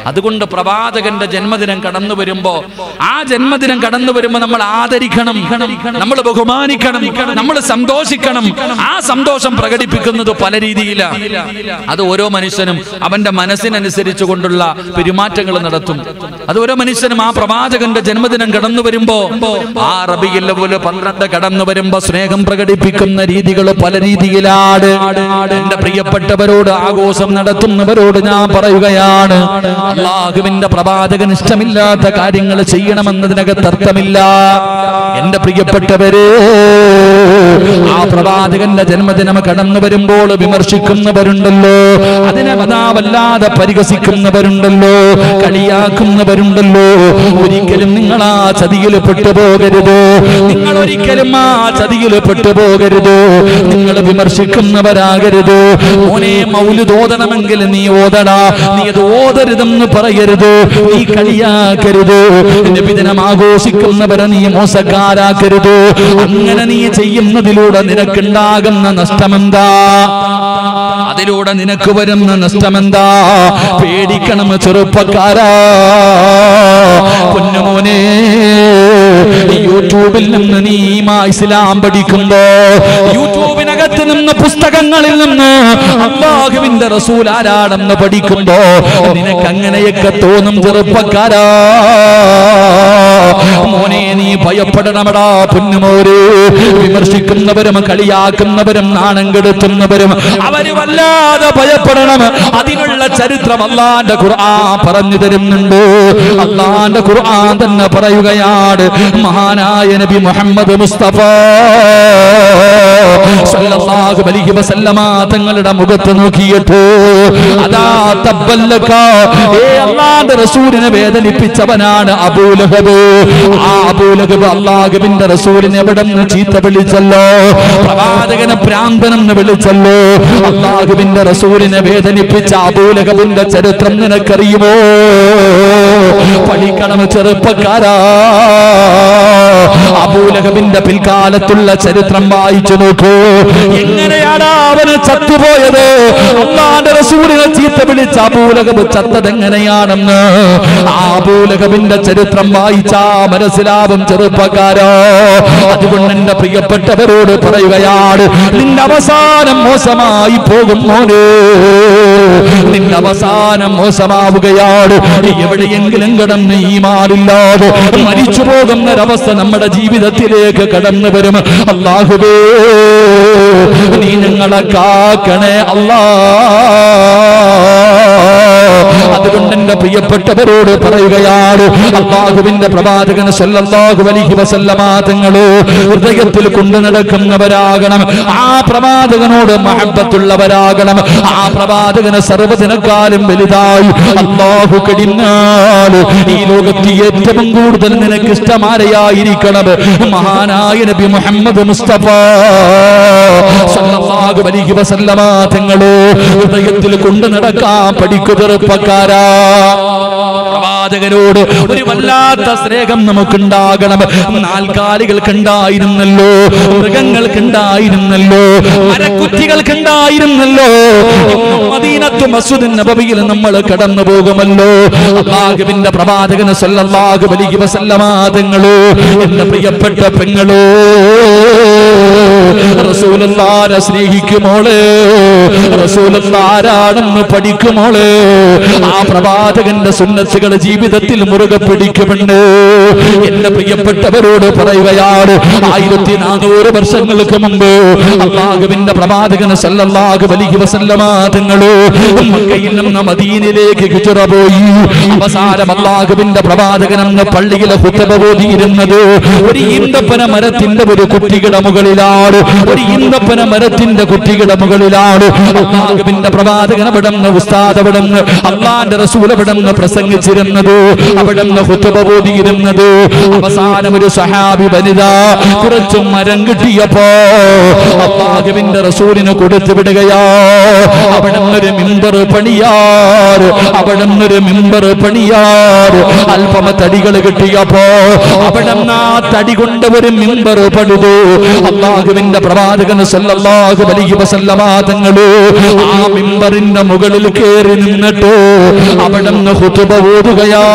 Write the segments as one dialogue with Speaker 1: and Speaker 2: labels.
Speaker 1: അതുകൊണ്ട് പ്രവാചകന്റെ ജന്മദിനം കടന്നു വരുമ്പോ ആ ജന്മദിനം കടന്നു വരുമ്പോ നമ്മൾ ആദരിക്കണം നമ്മൾ ബഹുമാനിക്കണം നമ്മൾ സന്തോഷിക്കണം ആ സന്തോഷം പ്രകടിപ്പിക്കുന്നത് പല രീതിയിലാണ് അത് ഓരോ മനുഷ്യനും അവന്റെ മനസ്സിനനുസരിച്ച് കൊണ്ടുള്ള പെരുമാറ്റങ്ങൾ നടത്തും അത് ഓരോ മനുഷ്യനും ആ പ്രവാചകന്റെ ജന്മദിനം കടന്നു വരുമ്പോ ആ റബിയിൽ പോലെ പന്ത്രണ്ട് കടന്നു വരുമ്പോ സ്നേഹം പ്രകടിപ്പിക്കുന്ന രീതികൾ പല രീതിയിലാണ് എന്റെ പ്രിയപ്പെട്ടവരോട് ആഘോഷം നടത്തുന്നവരോട് ഞാൻ പറയുകയാണ് അള്ളാഹുവിന്റെ പ്രവാചകൻ ഇഷ്ടമില്ലാത്ത കാര്യങ്ങൾ ചെയ്യണമെന്നതിനകത്ത് അർത്ഥമില്ല എന്റെ പ്രിയപ്പെട്ടവരെ ആ പ്രവാചകന്റെ ജന്മദിനം കടന്നു വരുമ്പോൾ വിമർശിക്കുന്നവരുണ്ടല്ലോ അതിനെ വതാ വല്ലാതെ പരിഹസിക്കുന്നവരുണ്ടല്ലോ കളിയാക്കുന്നവരുണ്ടല്ലോ ഒരിക്കലും നിങ്ങൾ ആ ചതിയിൽ പെട്ടുപോകരുത് നിങ്ങൾ ഒരിക്കലും ആ ചതിയിൽ പെട്ടുപോകരുത് നിങ്ങൾ വിമർശിക്കുന്നവരാകരുത് മോനെ മൗലിദ് ഓതണമെങ്കിൽ നീ ഓതടാ നീ അത് ഓതരുതെന്ന് പറയരുത് നീ കളിയാക്കരുത് നബിദിനം ആഘോഷിക്കുന്നവരെ നീ മോശക്കാരാക്കരുത് അങ്ങനെ നീ ചെയ്യുന്നതിലൂടെ നിനക്കുണ്ടാകുന്ന നഷ്ടമെന്താ അതിലൂടെ നിനക്ക് വരുന്ന നഷ്ടമെന്താ പേടിക്കണം ചെറുപ്പക്കാരാ പൊന്നുമോനെ യൂട്യൂബിൽ നിന്ന് നീ ഈമാ ഇസ്ലാം പഠിക്കുമ്പോ യൂട്യൂബിനകത്ത് നിന്ന് പുസ്തകങ്ങളിൽ നിന്ന് അള്ളാഹുവിന്റെ റസൂൽ ആരാടെന്ന് പഠിക്കുമ്പോ നിനക്ക് അങ്ങനെയൊക്കെ തോന്നും ചെറുപ്പക്കാരാ മോനെ നീ ഭയപ്പെടണമടാ പൊന്നുമോര് വിമർശിക്കുന്നവരും കളിയാക്കുന്നവരും നാണം കെടുത്തുന്നവരും അവര് വല്ലാതെ ഭയപ്പെടണം അതിനുള്ള ചരിത്രം അള്ളാന്റെ ഖുർആൻ പറഞ്ഞു തരുന്നുണ്ട് അള്ളാന്റെ ഖുർആൻ തന്നെ പറയുകയാണ് മഹാനായ നബി മുഹമ്മദ് മുസ്തഫ സല്ലല്ലാഹു അലൈഹി വസല്ലമ തങ്ങളുടെ മുഖത്ത് നോക്കിയിട്ട് അതാ തബ്ബല്ലക ഏ അള്ളാന്റെ റസൂലിനെ വേദനിപ്പിച്ചവനാണ് അബൂലഹബ് ആ അബൂലഹബ് അള്ളാഹുവിന്റെ റസൂലിനെ എവിടെ നിന്ന് ചീത്ത വിളിച്ചല്ലോ പ്രവാചകനെ ഭ്രാന്തനെന്ന് വിളിച്ചല്ലോ അള്ളാഹുവിന്റെ റസൂലിനെ വേദനിപ്പിച്ച അബൂലഹബിന്റെ ചരിത്രം നിനക്കറിയുമോ പഠിക്കണം ചെറുപ്പക്കാരാ അബൂലഹബിന്റെ പിൽക്കാലത്തുള്ള ചരിത്രം വായിച്ചു നോക്കൂ എങ്ങനെയാണ് അവന് ചത്തുപോയത് അള്ളാന്റെ റസൂലിനെ ചീത്ത വിളിച്ച അബൂലഹബ് ചത്തത് എങ്ങനെയാണെന്ന് ആ അബൂലഹബിന്റെ ചരിത്രം വായിച്ചാ മനസ്സിലാവും ചെറുപ്പക്കാരോ അതുകൊണ്ട് എന്റെ പ്രിയപ്പെട്ടവരോട് പറയുകയാണ് നിന്റെ അവസാനം മോശമായി പോകും മോനെ നിന്റെ അവസാനം മോശമാവുകയാണ് നീ എവിടെയെങ്കിലും കിടന്ന് ഈ മാറില്ലാതെ മരിച്ചു പോകുന്ന ഒരവസ്ഥ നമ്മുടെ ജീവിതത്തിലേക്ക് കടന്നു വരും അള്ളാഹുബേ നീ ഞങ്ങളെ കാക്കണേ അല്ലാ അതുകൊണ്ട് എന്റെ പ്രിയപ്പെട്ടവരോട് പറയുകയാണ് അള്ളാഹുവിന്റെ പ്രവാചകൻ സല്ലല്ലാഹു അലൈഹി വസല്ലമ തങ്ങള് ഹൃദയത്തിൽ കൊണ്ടു നടക്കുന്നവരാകണം ആ പ്രവാചകനോട് മഹബത്തുള്ളവരാകണം ആ പ്രവാചകന് സർവ്വതിനെക്കാളും വലുതായി അള്ളാഹു കടിഞ്ഞാൽ ഈ ലോകത്ത് ഏറ്റവും കൂടുതൽ നിനക്ക് ഇഷ്ടമാരെയായിരിക്കണം മഹാനായ നബി മുഹമ്മദ് മുസ്തഫ സല്ലല്ലാഹു അലൈഹി വസല്ലമ തങ്ങള് ഹൃദയത്തിൽ കൊണ്ടു നടക്കാൻ പഠിക്കു ചെറുപ്പക്കാരാ പ്രവാചകനോട് ഒരു വല്ലാത്ത സ്നേഹം നമുക്കുണ്ടാകണം നാൽക്കാലികൾക്കുണ്ടായിരുന്നല്ലോ മൃഗങ്ങൾക്കുണ്ടായിരുന്നല്ലോ മരക്കുറ്റികൾക്കുണ്ടായിരുന്നല്ലോ ഇന്നും മദീനത്ത് മസ്ജിദ് നബവിയിൽ നമ്മൾ കടന്നു പോകുമല്ലോ അള്ളാഹുവിന്റെ പ്രവാചകന് സല്ലല്ലാഹു അലൈഹി വസല്ലമ തങ്ങളോ എന്റെ പ്രിയപ്പെട്ട പെങ്ങളോ റസൂലുള്ളാരെ സ്നേഹിക്കുമോള് റസൂലുള്ളാരാണെന്ന് പഠിക്കുമോള് ആ പ്രവാചകന്റെ സുന്നത്തുകൾ ജീവിതത്തിൽ മുറുകെ പിടിക്കുമുണ്ട് എന്റെ പ്രിയപ്പെട്ടവരോട് പറയുകയാണ് ആയിരത്തി നാനൂറ് വർഷങ്ങൾക്ക് മുമ്പ് അള്ളാഹുവിന്റെ പ്രവാചകന് സല്ലല്ലാഹു അലൈഹി വസല്ലമ തങ്ങള് മക്കയിൽ നിന്ന് മദീനയിലേക്ക് ഹിജറ പോയി അവസാനം അള്ളാഹുവിന്റെ പ്രവാചകൻ എന്ന പള്ളിയിലെ ഹുത്തബ ഓതിയിരുന്നത് ഒരു ഈന്തപ്പന മരത്തിന്റെ ഒരു കുട്ടിയുടെ മുകളിലാണ് ഒരു ഈന്തപ്പന മരത്തിന്റെ കുട്ടിയുടെ മുകളിലാണ് അള്ളാഹുവിന്റെ പ്രവാചകൻ അവിടെ നിന്ന് ഉസ്താദ് അവിടെ നിന്ന് അള്ളാന്റെ റസൂൽ അവിടെ നിന്ന് പ്രസംഗിച്ചിരുന്നത് ഓതിയിരുന്നത് അവിടെ നിന്ന് ഹുത്തുബ ഓതിയിരുന്നത് അവസാനം ഒരു സഹാബി വനിത കുറച്ച് മരം കിട്ടിയപ്പോ അള്ളാഹുവിന്റെ റസൂലിന് കൊടുത്തു വിടുകയാ അവിടെ നിന്നൊരു മിമ്പർ പണിയാറ് അവിടെ നിന്നൊരു മിമ്പർ പണിയാറ് അല്പമ തടികൾ കിട്ടിയപ്പോ അവിടെ നിന്ന് ആ തടി കൊണ്ട് ഒരു മിമ്പർ പണിതു അള്ളാഹുവിന്റെ പ്രവാചകൻ സല്ലല്ലാഹു അലൈഹി വസല്ലമ തങ്ങള് ആ മിമ്പറിന്റെ മുകളിൽ കയറി നിന്നിട്ട് അവിടെ നിന്ന് ഹുതുബ ഓതുകയാ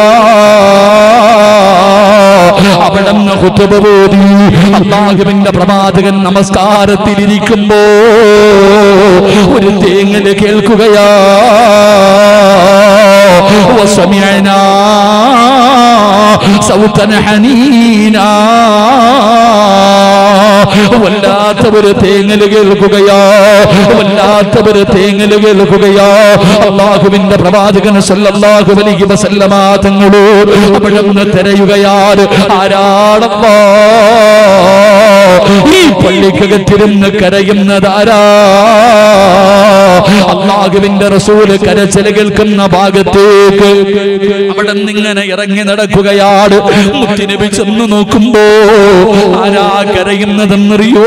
Speaker 1: അവിടെ നിന്ന് ഹുതുബ ഓതി അള്ളാഹുവിന്റെ പ്രവാചകൻ നമസ്കാരത്തിലിരിക്കുമ്പോ ഒരു തേങ്ങല് കേൾക്കുകയാ وسمعنا صوتا حنينا വല്ലാത്തവര് തേങ്ങല് കേൾക്കുകയോ വല്ലാത്തവര് തേങ്ങല് കേൾക്കുകയോ അള്ളാഹുവിന്റെ പ്രവാചകൻ സല്ലല്ലാഹു അലൈഹി വസല്ലമ തങ്ങളോ അവിടെ നിന്ന് തിരയുകയാണ് ആരാടപ്പോ ഈ പള്ളിക്കകത്തിരുന്ന് കരയുന്നതാരാ അള്ളാഹുവിന്റെ റസൂല് കരച്ചില് കേൾക്കുന്ന ഭാഗത്തേക്ക് അവിടെ നിന്നിങ്ങനെ ഇറങ്ങി നടക്കുകയാണ് മുത്തിനബി ചെന്ന് നോക്കുമ്പോ ആരാ കരയുന്നതെന്നറിയോ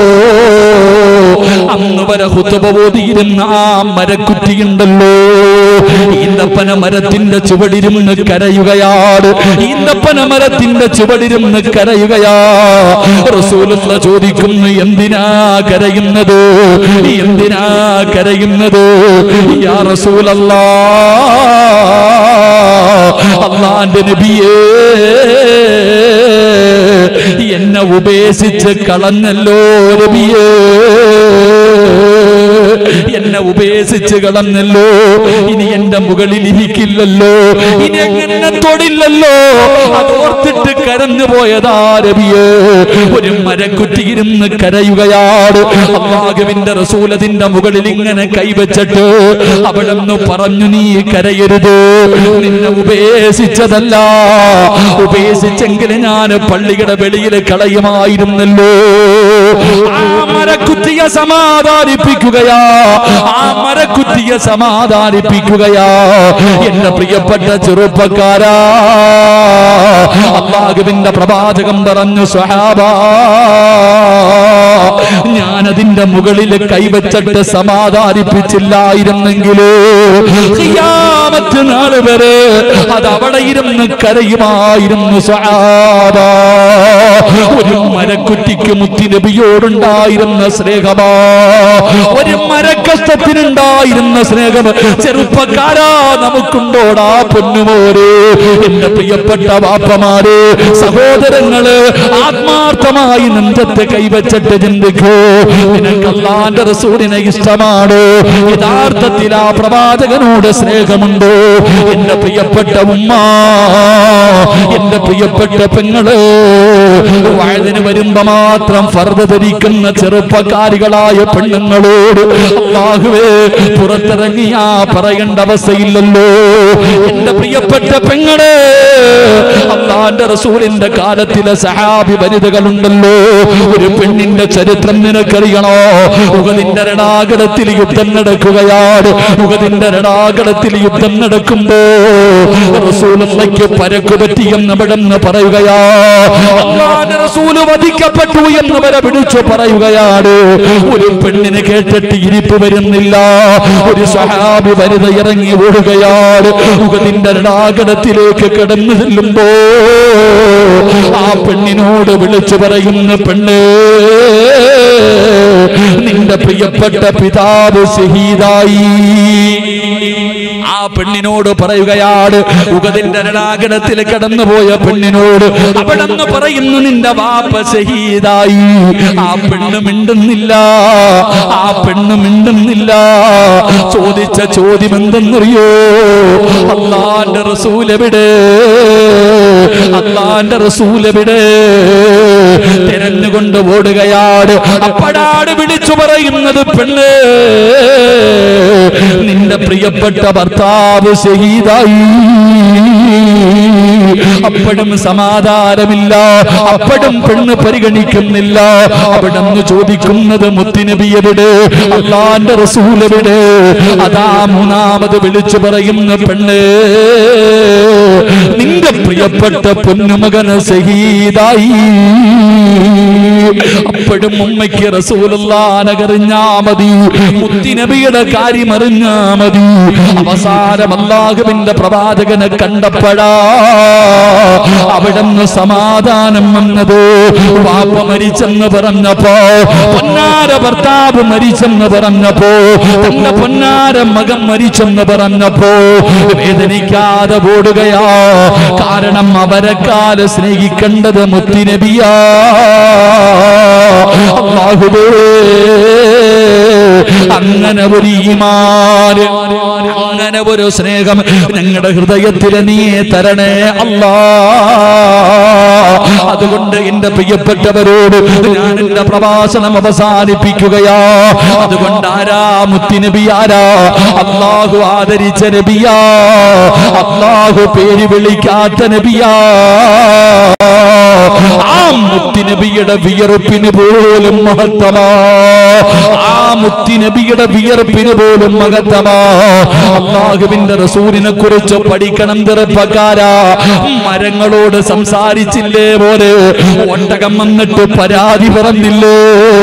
Speaker 1: അന്ന് വരെ ഹുത്തുപോതിയിരുന്ന ആ മരക്കുറ്റിയുണ്ടല്ലോ ഈന്തപ്പന മരത്തിന്റെ ചുവടിരുന്ന് കരയുകയാണ് ഈന്തപ്പന മരത്തിന്റെ ചുവടിരുന്ന് കരയുകയാ റസൂലുള്ള ചോദിക്കുന്നു എന്തിനാ കരയുന്നത് എന്തിനാ കരയുന്നത് യാ റസൂലല്ലാ അള്ളാന്റെ നബിയേ എന്നെ ഉപേക്ഷിച്ച് കളഞ്ഞല്ലോ നബിയേ എന്നെ ഉപേക്ഷിച്ച് കളഞ്ഞല്ലോ ഇനി എന്റെ മുകളിൽ ഇരിക്കില്ലല്ലോ ഇനി എങ്ങനെ തൊടില്ലല്ലോ അതോർത്തിട്ട് കരഞ്ഞു പോയതാ രവിയേ ഒരു മരക്കുറ്റിയിരുന്ന് കരയുകയാണ് അള്ളാഹുവിന്റെ റസൂലതിന്റെ മുകളിൽ ഇങ്ങനെ കൈവച്ചിട്ട് അവിടെ നിന്ന് പറഞ്ഞു നീ കരയരുത് നിന്നെ ഉപേക്ഷിച്ചതല്ല ഉപേക്ഷിച്ചെങ്കിൽ ഞാൻ പള്ളിയുടെ വെളിയിൽ കളയുമായിരുന്നല്ലോ ആ മരക്കുറ്റിയെ സമാധാനിപ്പിക്കുകയാ ആ മരക്കുറ്റിയെ സമാധാനിപ്പിക്കുകയാ എന്റെ പ്രിയപ്പെട്ട ചെറുപ്പക്കാരാ അള്ളാഹുവിന്റെ പ്രവാചകം പറഞ്ഞു സ്വഹാബ ഞാനതിന്റെ മുകളിൽ കൈവച്ചിട്ട് സമാധാനിപ്പിച്ചില്ലായിരുന്നെങ്കിലോ ഖിയാമത്ത് നാൾ വരെ അത് അവിടെ ഇരുന്ന് കരയുമായിരുന്നു സ്വഹാബ ഒരു മരക്കുറ്റിക്ക് മുത്തിനബിയോടുണ്ടായിരുന്ന സ്നേഹമാ ഒരു മരക്കഷ്ടത്തിനുണ്ടായിരുന്ന സ്നേഹം ചെറുപ്പക്കാരാ നമുക്കുണ്ടോടാ പൊന്നുമോര് എന്റെ പ്രിയപ്പെട്ട വാപ്പമാര് സഹോദരങ്ങള് ആത്മാർത്ഥമായി നെഞ്ചത്തെ കൈവച്ചിട്ട് ചിന്തിക്കൂ നിനക്കല്ലാന്റെ റസൂലിനെ ഇഷ്ടമാണ് യഥാർത്ഥത്തിൽ ആ പ്രവാചകനോട് സ്നേഹമുണ്ടോ എന്റെ പ്രിയപ്പെട്ട ഉമ്മ എന്റെ പ്രിയപ്പെട്ട പെങ്ങള് വയതിന് വരുമ്പോ മാത്രം ഫർദ ധരിക്കുന്ന ചെറുപ്പക്കാരികളായ പെണ്ണുങ്ങളോട് അള്ളാഹുവേ പുറത്തിറങ്ങിയാ പറയേണ്ട അവസ്ഥയില്ലല്ലോ എന്റെ പ്രിയപ്പെട്ട പെങ്ങളെ അള്ളാന്റെ റസൂലിന്റെ കാലത്തിലെ സഹാബി വനിതകളുണ്ടല്ലോ ഒരു പെണ്ണിന്റെ ചരിത്രം നിനക്കറിയണോ ഉഗതിന്റെ രണാകടത്തിൽ യുദ്ധം നടക്കുകയാണ് ഉഗതിന്റെ രണാകടത്തിൽ യുദ്ധം നടക്കുമ്പോ റസൂലയ്ക്ക് പരക്ക് പറ്റിയെന്ന് അവിടെ നിന്ന് പറയുകയാ അള്ളാന്റെ റസൂല് വധിക്കപ്പെട്ടു എന്ന് വരെ വിളിച്ചു പറയുകയാണ് ഒരു പെണ്ണിന് കേട്ടിട്ട് ഇരിപ്പ് വരുന്നില്ല ഒരു സഹാബി വനിത ഇറങ്ങി ഓടുകയാണ് ഉഗതിന്റെ രണാകടത്തിലേക്ക് കടന്നു ചെല്ലുമ്പോ ആ പെണ്ണിനോട് വിളിച്ചു പറയുന്ന പെണ്ണ് നിന്റെ പ്രിയപ്പെട്ട പിതാവ് ഷഹീദായി ആ പെണ്ണിനോട് പറയുകയാണ് ഉഗതിന്റെ രണാകടത്തിൽ കടന്നുപോയ പെണ്ണിനോട് അവിടെ നിന്ന് പറയുന്നു നിന്റെ വാപ്പ ഷഹീദായി ആ പെണ്ണ് മിണ്ടുന്നില്ല ആ പെണ്ണ് മിണ്ടുന്നില്ല ചോദിച്ച ചോദ്യം എന്തെന്നറിയോ അള്ളാന്റെ റസൂലെവിടെ അള്ളാന്റെ റസൂലെവിടെ തിരഞ്ഞുകൊണ്ട് ഓടുകയാണ് അപ്പടാട് വിളിച്ചു പറയുന്നത് പെണ്ണ് നിന്റെ പ്രിയപ്പെട്ട ഭർത്താവ് ഷഹീദായി അപ്പോഴും സമാധാനമില്ല അപ്പോഴും പെണ്ണ് പരിഗണിക്കുന്നില്ല അവിടെ നിന്ന് ചോദിക്കുന്നത് മുത്തിനബി എവിടെ അള്ളാന്റെ റസൂൽ എവിടെ അതാ മൂന്നാമത് വിളിച്ചു പറയുന്ന പെണ്ണ് പ്രിയപ്പെട്ട പൊന്നുമകന് സഹീദായി അപ്പോഴും ഉമ്മയ്ക്ക് റസൂലുള്ളാനകറിഞ്ഞാ മതി മുത്തിനബിയുടെ കാര്യം അറിഞ്ഞാ മതി അവസാനം അല്ലാഹുവിന്റെ പ്രവാചകനെ കണ്ടപ്പോഴാ അവിടുന്ന് സമാധാനം വന്നത് പാപ്പ മരിച്ചെന്ന് പറഞ്ഞപ്പോ പൊന്നാര ഭർത്താവ് മരിച്ചെന്ന് പറഞ്ഞപ്പോ തന്റെ പൊന്നാര മകൻ മരിച്ചെന്ന് പറഞ്ഞപ്പോ വേദനിക്കാതെ ഓടുകയാ കാരണം അവരെക്കാല് സ്നേഹിക്കേണ്ടത് മുത്തിനബിയാ അല്ലാഹുവേ അങ്ങനെ ഒരു ഈമാൻ അങ്ങനെ ഒരു സ്നേഹം ഞങ്ങളുടെ ഹൃദയത്തിൽ നീ തരണേ അല്ലാ അതുകൊണ്ട് എന്റെ പ്രിയപ്പെട്ടവരോട് ഞാൻ എന്റെ പ്രഭാഷണം അവസാനിപ്പിക്കുകയാ അതുകൊണ്ട് ആരാ മുത്തിനബി ആരാ അള്ളാഹു ആദരിച്ച നബിയാ അള്ളാഹു പേര് വിളിക്കാത്ത നബിയാ ആ മുത്തിനബിയുടെ വിയർപ്പിന് പോലും മഹത്തമാ ആ മുത്തിനബിയുടെ വിയർപ്പിന് പോലും മഹത്തമാ അള്ളാഹുവിന്റെ റസൂലിനെ കുറിച്ച് പഠിക്കണം ചെറുപ്പക്കാരാ മരങ്ങളോട് സംസാരിച്ചില്ലേ പോലെ ഒട്ടകം വന്നിട്ട് പരാതി പറഞ്ഞില്ലേ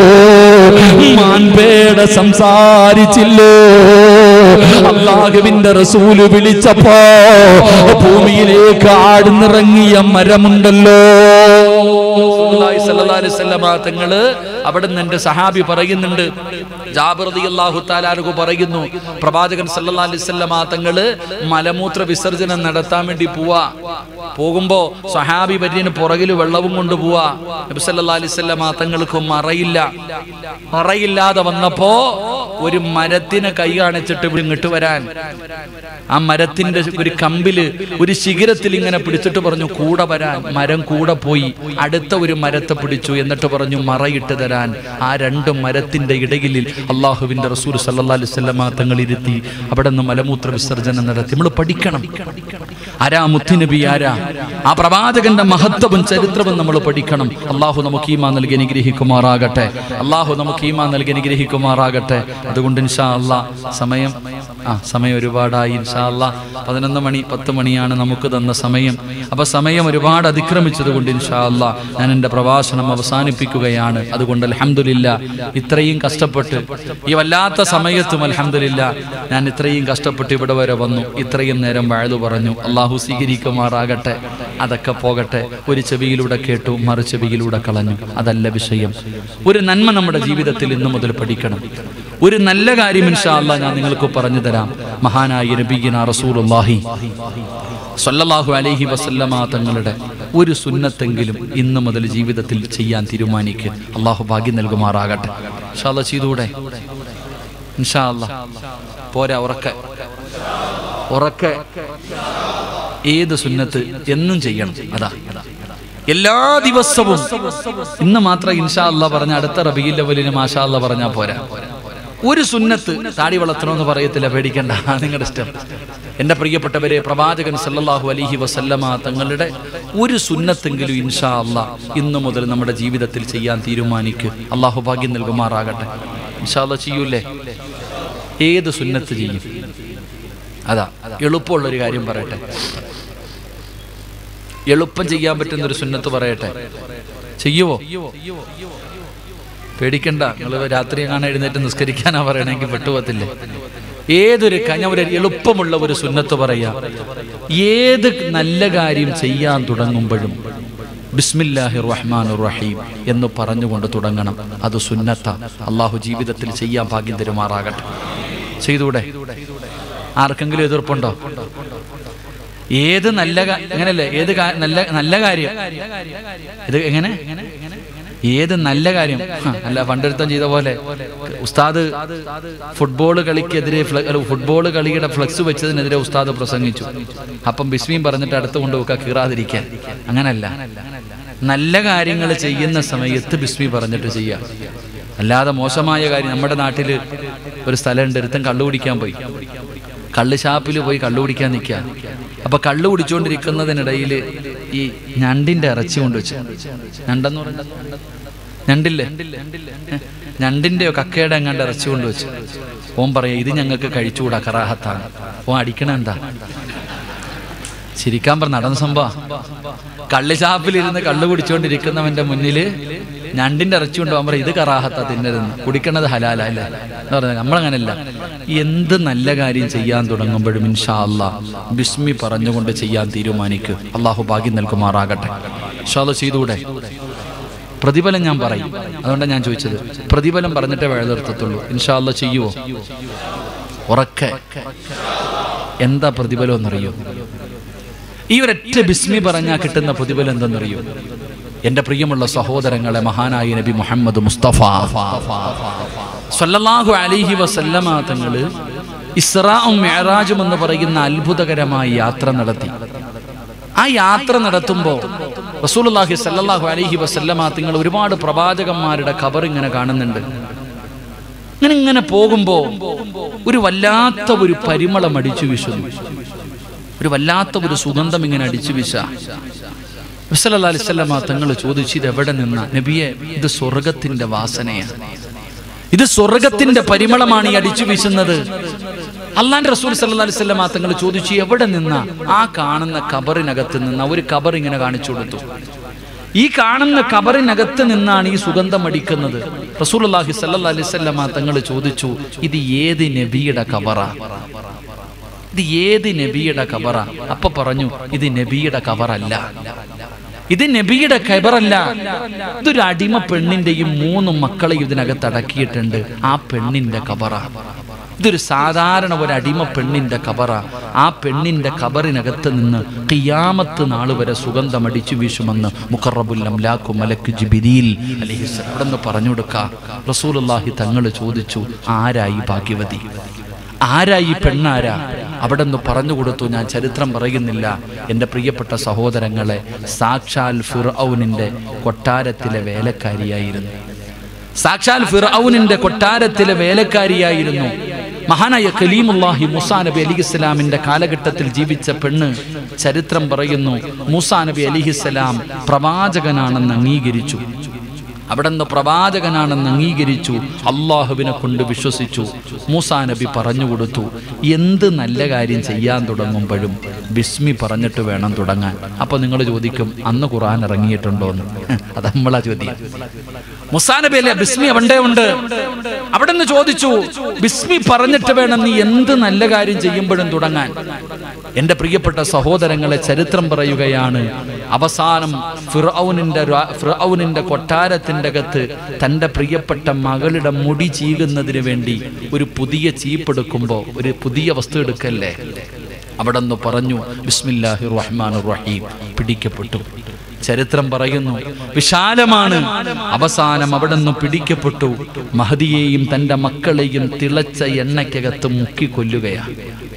Speaker 1: മാൻപേട സംസാരിച്ചില്ലേ അള്ളാഹുവിന്റെ റസൂല് വിളിച്ചപ്പോ ഭൂമിയിലേക്ക് ആടുന്നിറങ്ങിയ മരമുണ്ടല്ലോ റസൂലുള്ളാഹി സ്വല്ലല്ലാഹു അലൈഹി വസല്ലമ തങ്ങള് അവിടെ നിന്ന് എന്റെ സഹാബി പറയുന്നുണ്ട് ജാബിർ റളിയല്ലാഹു തആല അൻഹു പറയുന്നു പ്രവാചകൻ സല്ലല്ലാഹു അലൈഹി വസല്ലമ തങ്ങള് മലമൂത്ര വിസർജനം നടത്താൻ വേണ്ടി പോവാ പോകുമ്പോ സഹാബി വര്യന് പുറകിൽ വെള്ളവും കൊണ്ട് പോവാ നബി സല്ലല്ലാഹു അലൈഹി വസല്ലമ തങ്ങൾക്ക് മറയില്ല മറയില്ലാതെ വന്നപ്പോ ഒരു മരത്തിന് കൈ കാണിച്ചിട്ട് ഇവിടെ ഇങ്ങോട്ട് വരാൻ ആ മരത്തിന്റെ ഒരു കമ്പില് ഒരു ശിഖരത്തിൽ ഇങ്ങനെ പിടിച്ചിട്ട് പറഞ്ഞു കൂടെ വരാൻ മരം കൂടെ പോയി അടുത്ത ഒരു മരത്തെ പിടിച്ചു എന്നിട്ട് പറഞ്ഞു മറയിട്ട് തരാൻ ആ രണ്ട് മരത്തിന്റെ ഇടയിൽ അള്ളാഹുവിന്റെ റസൂൽ സല്ലല്ലാഹു അലൈഹി വസല്ലമ തങ്ങൾ ഇരുത്തി അവിടെ നിന്ന് മലമൂത്ര വിസർജനം നടത്തി നമ്മൾ പഠിക്കണം ആരാ മുത്തുനബി ആരാ ആ പ്രവാചകന്റെ മഹത്വവും ചരിത്രവും നമ്മൾ പഠിക്കണം അള്ളാഹു നമുക്ക് ഈമാ നൽകി അനുഗ്രഹിക്കുമാറാകട്ടെ അള്ളാഹു നമുക്ക് ഈമാ നൽകി അനുഗ്രഹിക്കുമാറാകട്ടെ അതുകൊണ്ട് ഇൻഷാ അല്ലാ സമയം ആ സമയം ഒരുപാടായി ഇൻഷാ അല്ലാ പതിനൊന്ന് മണി പത്ത് മണിയാണ് നമുക്ക് തന്ന സമയം അപ്പൊ സമയം ഒരുപാട് അതിക്രമിച്ചത് കൊണ്ട് ഇൻഷാ അല്ലാ ഞാൻ എൻ്റെ പ്രഭാഷണം അവസാനിപ്പിക്കുകയാണ് അതുകൊണ്ട് അൽഹംദുലില്ല ഇത്രയും കഷ്ടപ്പെട്ട് ഈ വല്ലാത്ത സമയത്തും അൽഹംദുലില്ല ഞാൻ ഇത്രയും കഷ്ടപ്പെട്ട് ഇവിടെ വരെ വന്നു ഇത്രയും നേരം വാഴ്തു പറഞ്ഞു അള്ളാഹു സ്വീകരിക്കുമാറാകട്ടെ അതൊക്കെ പോകട്ടെ ഒരു ചെവിയിലൂടെ കേട്ടു മറു ചെവിയിലൂടെ കളഞ്ഞു അതല്ല വിഷയം ഒരു നന്മ നമ്മുടെ ജീവിതത്തിൽ ഇന്നു മുതൽ പഠിക്കണം ഒരു നല്ല കാര്യം ഇൻഷാ അല്ലാ ഞാൻ നിങ്ങൾക്ക് പറഞ്ഞു തരാം മഹാനായ നബീന റസൂലുള്ളാഹി സല്ലല്ലാഹു അലൈഹി വസല്ലമ തങ്ങളുടെ ഒരു സുന്നത്തെങ്കിലും ഇന്നു മുതൽ ജീവിതത്തിൽ ചെയ്യാൻ തീരുമാനിക്കുക അള്ളാഹു ഭാഗ്യം നൽകുമാറാകട്ടെ ഇൻഷാ അല്ലാ ചെയ്തൂടെ ഇൻഷാ അല്ലാ പോരാ ഉറക്കെ ഉറക്കെ ഏത് സുന്നത്ത് എന്നും ചെയ്യണം അതാ എല്ലാ ദിവസവും ഇന്ന് മാത്രം ഇൻഷാ അല്ലാ പറഞ്ഞ അടുത്ത റബീൽ ലവലിന് മാഷാ അല്ലാ പറഞ്ഞാ പോരാ ഒരു സുന്നത്ത് താടി വളർത്തണമെന്ന് പറയത്തില്ല പേടിക്കണ്ട നിങ്ങളുടെ ഇഷ്ടം എന്റെ പ്രിയപ്പെട്ടവരെ പ്രവാചകൻ സല്ലല്ലാഹു അലൈഹി വസല്ലമ തങ്ങളുടെ ഒരു സുന്നത്തെങ്കിലും ഇൻഷാ അല്ലാ ഇന്നു മുതൽ നമ്മുടെ ജീവിതത്തിൽ ചെയ്യാൻ തീരുമാനിക്ക് അള്ളാഹു ഭാഗ്യം നൽകുമാറാകട്ടെ ഇൻഷാ അല്ലാ ചെയ്യൂലേ ഏത് സുന്നത്ത് ചെയ്യും അതാ എളുപ്പമുള്ളൊരു കാര്യം പറയട്ടെ എളുപ്പം ചെയ്യാൻ പറ്റുന്ന ഒരു സുന്നത്ത് പറയട്ടെ ചെയ്യുവോ പേടിക്കണ്ട നിങ്ങൾ രാത്രി കാണാൻ എഴുന്നേറ്റ് നിസ്കരിക്കാനാ പറയണമെങ്കിൽ പെട്ടുപോകത്തില്ലേ ഏതൊരു ക- ഞാൻ ഒരു എളുപ്പമുള്ള ഒരു സുന്നത്ത് പറയാം ഏത് നല്ല കാര്യം ചെയ്യാൻ തുടങ്ങുമ്പോഴും ബിസ്മില്ലാഹി റഹ്മാൻ റഹീം എന്ന് പറഞ്ഞുകൊണ്ട് തുടങ്ങണം അത് സുന്നത്ത അള്ളാഹു ജീവിതത്തിൽ ചെയ്യാൻ ഭാഗ്യം തരുമാറാകട്ടെ ചെയ്തൂടെ ആർക്കെങ്കിലും എതിർപ്പുണ്ടോ ഏത് നല്ല കാ- എങ്ങനല്ലേ ഏത് കാ- നല്ല നല്ല കാര്യം ഇത് എങ്ങനെ ഏത് നല്ല കാര്യം ഹ, അല്ല പണ്ടെടുത്തം ചെയ്ത പോലെ ഉസ്താദ് ഫുട്ബോൾ കളിക്കെതിരെ ഫ്ല- അല്ല, ഫുട്ബോൾ കളിയുടെ ഫ്ലക്സ് വെച്ചതിനെതിരെ ഉസ്താദ് പ്രസംഗിച്ചു അപ്പം ബിസ്മിയും പറഞ്ഞിട്ട് അടുത്ത് കൊണ്ടുപോക്കുക കീറാതിരിക്കാൻ അങ്ങനല്ല നല്ല കാര്യങ്ങൾ ചെയ്യുന്ന സമയത്ത് ബിസ്മി പറഞ്ഞിട്ട് ചെയ്യാം അല്ലാതെ മോശമായ കാര്യം നമ്മുടെ നാട്ടിൽ ഒരു സ്ഥലമുണ്ട് ഒരുത്തൻ കള്ളു കുടിക്കാൻ പോയി കള്ള് ഷാപ്പിൽ പോയി കള്ളു കുടിക്കാൻ നിൽക്കുക അപ്പൊ കള്ളു കുടിച്ചുകൊണ്ടിരിക്കുന്നതിനിടയിൽ ഈ ഞണ്ടിന്റെ ഇറച്ചി കൊണ്ടുവച്ചു ഞണ്ടെന്ന് പറഞ്ഞ ഞണ്ടില്ലേ ഏ? ഞണ്ടിന്റെയോ കക്കയുടെ എങ്ങാണ്ട് ഇറച്ചി കൊണ്ടുവച്ചു ഓൻ പറയാ ഇത് ഞങ്ങൾക്ക് കഴിച്ചുകൂടാ കറാഹത്താണ് ഓൻ അടിക്കണ എന്താ ചിരിക്കാൻ പറഞ്ഞ നടന്ന സംഭവം കള്ളിഷാപ്പിലിരുന്ന് കള്ളു കുടിച്ചുകൊണ്ടിരിക്കുന്നവന്റെ മുന്നില് ഞണ്ടിന്റെ ഇറച്ചി കൊണ്ടുപോകാൻ പറയും ഇത് കറാഹത്ത തിന്നരുന്ന് കുടിക്കണത് ഹലാല അല്ലേ എന്ന് പറഞ്ഞാൽ നമ്മളങ്ങനല്ല എന്ത് നല്ല കാര്യം ചെയ്യാൻ തുടങ്ങുമ്പോഴും ഇൻഷാ അല്ലാ ബിസ്മി പറഞ്ഞുകൊണ്ട് ചെയ്യാൻ തീരുമാനിക്കും അള്ളാഹു ഭാഗ്യം നൽകുമാറാകട്ടെ ഇൻഷാ അല്ലാ ചെയ്തുകൂടെ പ്രതിഫലം ഞാൻ പറയും അതുകൊണ്ടാണ് ഞാൻ ചോദിച്ചത് പ്രതിഫലം പറഞ്ഞിട്ടേ വേഴനിർത്തത്തുള്ളൂ ഇൻഷാ അല്ലാ ചെയ്യുവോ ഉറക്കെ എന്താ പ്രതിഫലം എന്നറിയോ ഈ ഒരൊറ്റ ബിസ്മി പറഞ്ഞാൽ കിട്ടുന്ന പ്രതിഫലം എന്തെന്നറിയോ എന്റെ പ്രിയമുള്ള സഹോദരങ്ങളെ മഹാനായ നബി മുഹമ്മദ് മുസ്തഫ സല്ലല്ലാഹു അലൈഹി വസല്ലമ തങ്ങള് ഇസ്രാഉം മെഹറാജും എന്ന് പറയുന്ന അത്ഭുതകരമായ യാത്ര നടത്തി ആ യാത്ര നടത്തുമ്പോൾ റസൂലുള്ളാഹി സല്ലല്ലാഹു അലൈഹി വസല്ലമ തങ്ങൾ ഒരുപാട് പ്രവാചകന്മാരുടെ ഖബർ ഇങ്ങനെ കാണുന്നുണ്ട് ഇങ്ങനെ ഇങ്ങനെ പോകുമ്പോ ഒരു വല്ലാത്ത ഒരു പരിമളം അടിച്ചു വീശുന്നു ഒരു വല്ലാത്ത ഒരു സുഗന്ധം ഇങ്ങനെ അടിച്ചു വീശ വിസലല്ലാ അലിസ്വല്ലമ തങ്ങൾ ചോദിച്ചു ഇത് എവിടെ നിന്ന നബിയെ ഇത് സ്വർഗത്തിന്റെ വാസനയാണ് ഇത് സ്വർഗത്തിന്റെ പരിമളമാണ് ഈ അടിച്ചു വീശുന്നത് അള്ളാന്റെ റസൂൽ സല്ലാ അലിസ്വല്ലമ തങ്ങൾ ചോദിച്ചു എവിടെ നിന്ന ആ കാണുന്ന കബറിനകത്ത് നിന്ന് ഒരു കബർ ഇങ്ങനെ കാണിച്ചു കൊടുത്തു ഈ കാണുന്ന കബറിനകത്ത് നിന്നാണ് ഈ സുഗന്ധം അടിക്കുന്നത് റസൂലുള്ളാഹി സല്ലല്ലാഹു അലൈഹി വസല്ലമ തങ്ങൾ ചോദിച്ചു ഇത് ഏത് നബിയുടെ കബറാ ഇത് ഏത് നബിയുടെ കബറ അപ്പൊ പറഞ്ഞു ഇത് നബിയുടെ കബറല്ല ഇത് നബിയുടെ കബറല്ല ഇതൊരു അടിമ പെണ്ണിന്റെയും മൂന്ന് മക്കളെയും ഇതിനകത്ത് അടക്കിയിട്ടുണ്ട് ആ പെണ്ണിന്റെ കബറ ഇതൊരു സാധാരണ ഒരു അടിമ പെണ്ണിന്റെ കബറ ആ പെണ്ണിന്റെ കബറിനകത്ത് നിന്ന് ഖിയാമത്ത് നാൾ വരെ സുഗന്ധം അടിച്ചു വീശുമെന്ന് മുഖറബുൽ അംലാഖു മലക്ക് ജിബിരിൽ അലൈഹിസ്സലാം അവിടെ നിന്ന് പറഞ്ഞു കൊടുക്ക റസൂലുള്ളാഹി തങ്ങൾ ചോദിച്ചു ആരായി ഭാഗ്യവതി ആരാ ഈ പെണ്ണാരാ അവിടെ നിന്ന് പറഞ്ഞു കൊടുത്തു ഞാൻ ചരിത്രം പറയുന്നില്ല എൻ്റെ പ്രിയപ്പെട്ട സഹോദരങ്ങളെ സാക്ഷാൽ ഫിർഔനിന്റെ കൊട്ടാരത്തിലെ വേലക്കാരിയായിരുന്നു സാക്ഷാൽ ഫിർഔനിന്റെ കൊട്ടാരത്തിലെ വേലക്കാരിയായിരുന്നു മഹാനായ കലീമുല്ലാഹി മുസാ നബി അലി ഇസ്ലാമിന്റെ കാലഘട്ടത്തിൽ ജീവിച്ച പെണ്ണ് ചരിത്രം പറയുന്നു മൂസാ നബി അലിഹിസ്സലാം പ്രവാചകനാണെന്ന് അംഗീകരിച്ചു അവിടെ നിന്ന് പ്രവാചകനാണെന്ന് അംഗീകരിച്ചു അള്ളാഹുവിനെ കൊണ്ട് വിശ്വസിച്ചു മൂസാ നബി പറഞ്ഞു കൊടുത്തു എന്ത് നല്ല കാര്യം ചെയ്യാൻ തുടങ്ങുമ്പോഴും ബിസ്മി പറഞ്ഞിട്ട് വേണം തുടങ്ങാൻ അപ്പൊ നിങ്ങൾ ചോദിക്കും അന്ന് ഖുർആൻ ഇറങ്ങിയിട്ടുണ്ടോ എന്ന് അത് നമ്മളാ ചോദ്യം മുസാ നബി അല്ലേ ബിസ്മി അവണ്ടേ ഉണ്ട് അവിടെ നിന്ന് ചോദിച്ചു ബിസ്മി പറഞ്ഞിട്ട് വേണം നീ എന്ത് നല്ല കാര്യം ചെയ്യുമ്പോഴും തുടങ്ങാൻ എന്റെ പ്രിയപ്പെട്ട സഹോദരങ്ങളെ ചരിത്രം പറയുകയാണ് അവസാനം ഫിറൌനിന്റെ രാ- ഫിറൌനിന്റെ കൊട്ടാരത്തിന്റെ അകത്ത് തന്റെ പ്രിയപ്പെട്ട മകളുടെ മുടി ചീകുന്നതിന് വേണ്ടി ഒരു പുതിയ ചീപ്പെടുക്കുമ്പോ ഒരു പുതിയ വസ്തു എടുക്കല്ലേ അവിടെ നിന്ന് പറഞ്ഞു ബിസ്മില്ലാഹി റഹ്മാൻ റഹീം പിടിക്കപ്പെട്ടു ചരിത്രം പറയുന്നു വിശാലമാണ് അവസാനം അവിടെ നിന്ന് പിടിക്കപ്പെട്ടു മഹദിയെയും തന്റെ മക്കളെയും തിളച്ച എണ്ണയ്ക്കകത്ത് മുക്കിക്കൊല്ലുകയാണ്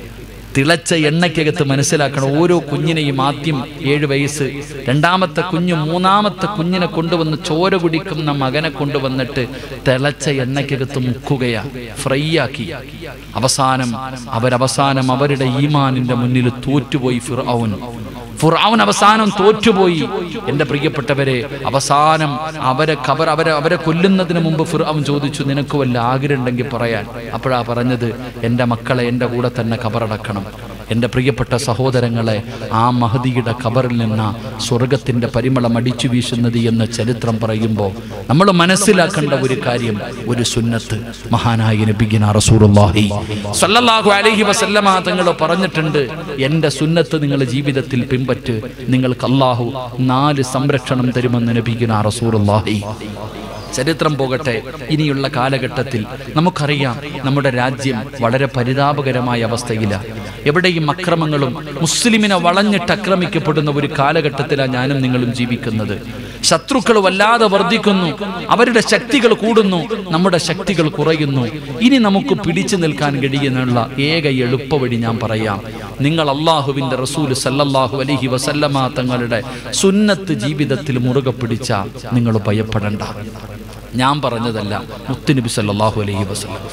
Speaker 1: തിളച്ച എണ്ണയ്ക്കകത്ത് മനസ്സിലാക്കണം ഓരോ കുഞ്ഞിനെയും ആദ്യം ഏഴ് വയസ്സ് രണ്ടാമത്തെ കുഞ്ഞ് മൂന്നാമത്തെ കുഞ്ഞിനെ കൊണ്ടുവന്ന് ചോര കുടിക്കുന്ന മകനെ കൊണ്ടുവന്നിട്ട് തിളച്ച എണ്ണയ്ക്കകത്ത് മുക്കുകയാ ഫ്രൈ ആക്കി അവസാനം അവരവസാനം അവരുടെ ഈമാനിന്റെ മുന്നിൽ തോറ്റുപോയി ഫിർഔൻ ഫുർഔൻ അവസാനം തോറ്റുപോയി എന്റെ പ്രിയപ്പെട്ടവരെ അവസാനം അവരെ ഖബർ അവരെ അവരെ കൊല്ലുന്നതിന് മുമ്പ് ഫിർഔൻ ചോദിച്ചു നിനക്ക് വല്ല ആഗ്രഹം ഉണ്ടെങ്കിൽ പറയാൻ അപ്പോഴാ പറഞ്ഞത് എൻ്റെ മക്കളെ എൻ്റെ കൂടെ തന്നെ ഖബറടക്കണം എൻ്റെ പ്രിയപ്പെട്ട സഹോദരങ്ങളെ ആ മഹദിയുടെ ഖബറിൽ നിന്ന് സ്വർഗത്തിൻ്റെ പരിമളം അടിച്ചു വീശുന്നത് എന്ന് ചരിത്രം പറയുമ്പോൾ നമ്മൾ മനസ്സിലാക്കേണ്ട ഒരു കാര്യം ഒരു സുന്നത്ത് മഹാനായ നബിഗിന റസൂലുള്ളാഹി സല്ലല്ലാഹു അലൈഹി വസല്ലമ തങ്ങൾ പറഞ്ഞിട്ടുണ്ട് എൻ്റെ സുന്നത്ത് നിങ്ങളുടെ ജീവിതത്തിൽ പിൻപറ്റ് നിങ്ങൾക്ക് അല്ലാഹു നാല് സംരക്ഷണം തരുമെന്ന് നബിഗിന റസൂലുള്ളാഹി ചരിത്രം പോകട്ടെ ഇനിയുള്ള കാലഘട്ടത്തിൽ നമുക്കറിയാം നമ്മുടെ രാജ്യം വളരെ പരിതാപകരമായ അവസ്ഥയിലാണ് എവിടെയും അക്രമങ്ങളും മുസ്ലിമിനെ വളഞ്ഞിട്ട് ആക്രമിക്കപ്പെടുന്ന ഒരു കാലഘട്ടത്തിലാണ് ഞാനും നിങ്ങളും ജീവിക്കുന്നത് ശത്രുക്കൾ വല്ലാതെ വർദ്ധിക്കുന്നു അവരുടെ ശക്തികൾ കൂടുന്നു നമ്മുടെ ശക്തികൾ കുറയുന്നു ഇനി നമുക്ക് പിടിച്ചു നിൽക്കാൻ കഴിയുന്നുള്ള ഏക എളുപ്പവഴി ഞാൻ പറയാം നിങ്ങൾ അള്ളാഹുവിന്റെ റസൂൽ സല്ലല്ലാഹു അലൈഹി വസല്ലമ തങ്ങളുടെ സുന്നത്ത് ജീവിതത്തിൽ മുറുകെ പിടിച്ച നിങ്ങൾ ഭയപ്പെടണ്ട ഞാൻ പറഞ്ഞതല്ല മുത്തുനബി സല്ലല്ലാഹു അലൈഹി വസല്ലം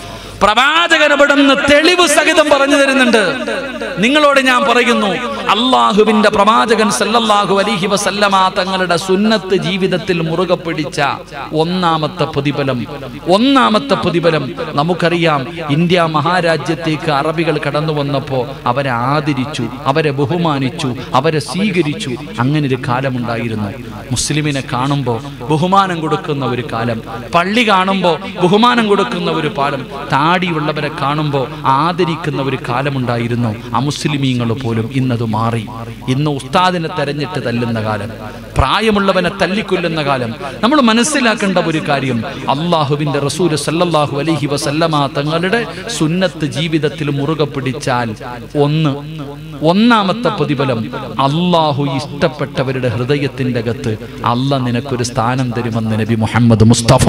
Speaker 1: പ്രവാചകൻ ഇവിടുന്ന് തെളിവ് സഹിതം പറഞ്ഞു തരുന്നുണ്ട് നിങ്ങളോട് ഞാൻ പറയുന്നു അള്ളാഹുവിന്റെ പ്രവാചകൻ സല്ലല്ലാഹു അലൈഹി വസല്ലമ തങ്ങളുടെ സുന്നത്ത് ജീവിതത്തിൽ മുറുകെ പിടിച്ച ഒന്നാമത്തെ പ്രതിഫലം ഒന്നാമത്തെ പ്രതിഫലം നമുക്കറിയാം ഇന്ത്യ മഹാരാജ്യത്തേക്ക് അറബികൾ കടന്നു വന്നപ്പോ അവരെ ആദരിച്ചു അവരെ ബഹുമാനിച്ചു അവരെ സ്വീകരിച്ചു അങ്ങനെ ഒരു കാലമുണ്ടായിരുന്നു മുസ്ലിമിനെ കാണുമ്പോൾ ബഹുമാനം കൊടുക്കുന്ന ഒരു കാലം പള്ളി കാണുമ്പോൾ ബഹുമാനം കൊടുക്കുന്ന ഒരു പാലം താടിയുള്ളവരെ കാണുമ്പോൾ ആദരിക്കുന്ന ഒരു കാലമുണ്ടായിരുന്നു അമുസ്ലിമീങ്ങൾ പോലും ഇന്നത് മാറി ഇന്ന് ഉസ്താദിനെ തെരഞ്ഞിട്ട് തല്ലുന്ന കാലം പ്രായമുള്ളവനെ തല്ലിക്കൊല്ലുന്ന കാലം നമ്മൾ മനസ്സിലാക്കേണ്ട ഒരു കാര്യം അള്ളാഹുവിന്റെ റസൂല് സല്ലല്ലാഹു അലൈഹി വസല്ലമ തങ്ങളുടെ സുന്നത്ത് ജീവിതത്തിൽ മുറുകെ പിടിച്ചാൽ ഒന്ന് ഒന്നാമത്തെ പ്രതിഫലം അള്ളാഹു ഇഷ്ടപ്പെട്ടവരുടെ ഹൃദയത്തിന്റെ അകത്ത് അല്ല നിനക്കൊരു സ്ഥാനം തരുമെന്ന് നബി മുഹമ്മദ് മുസ്തഫ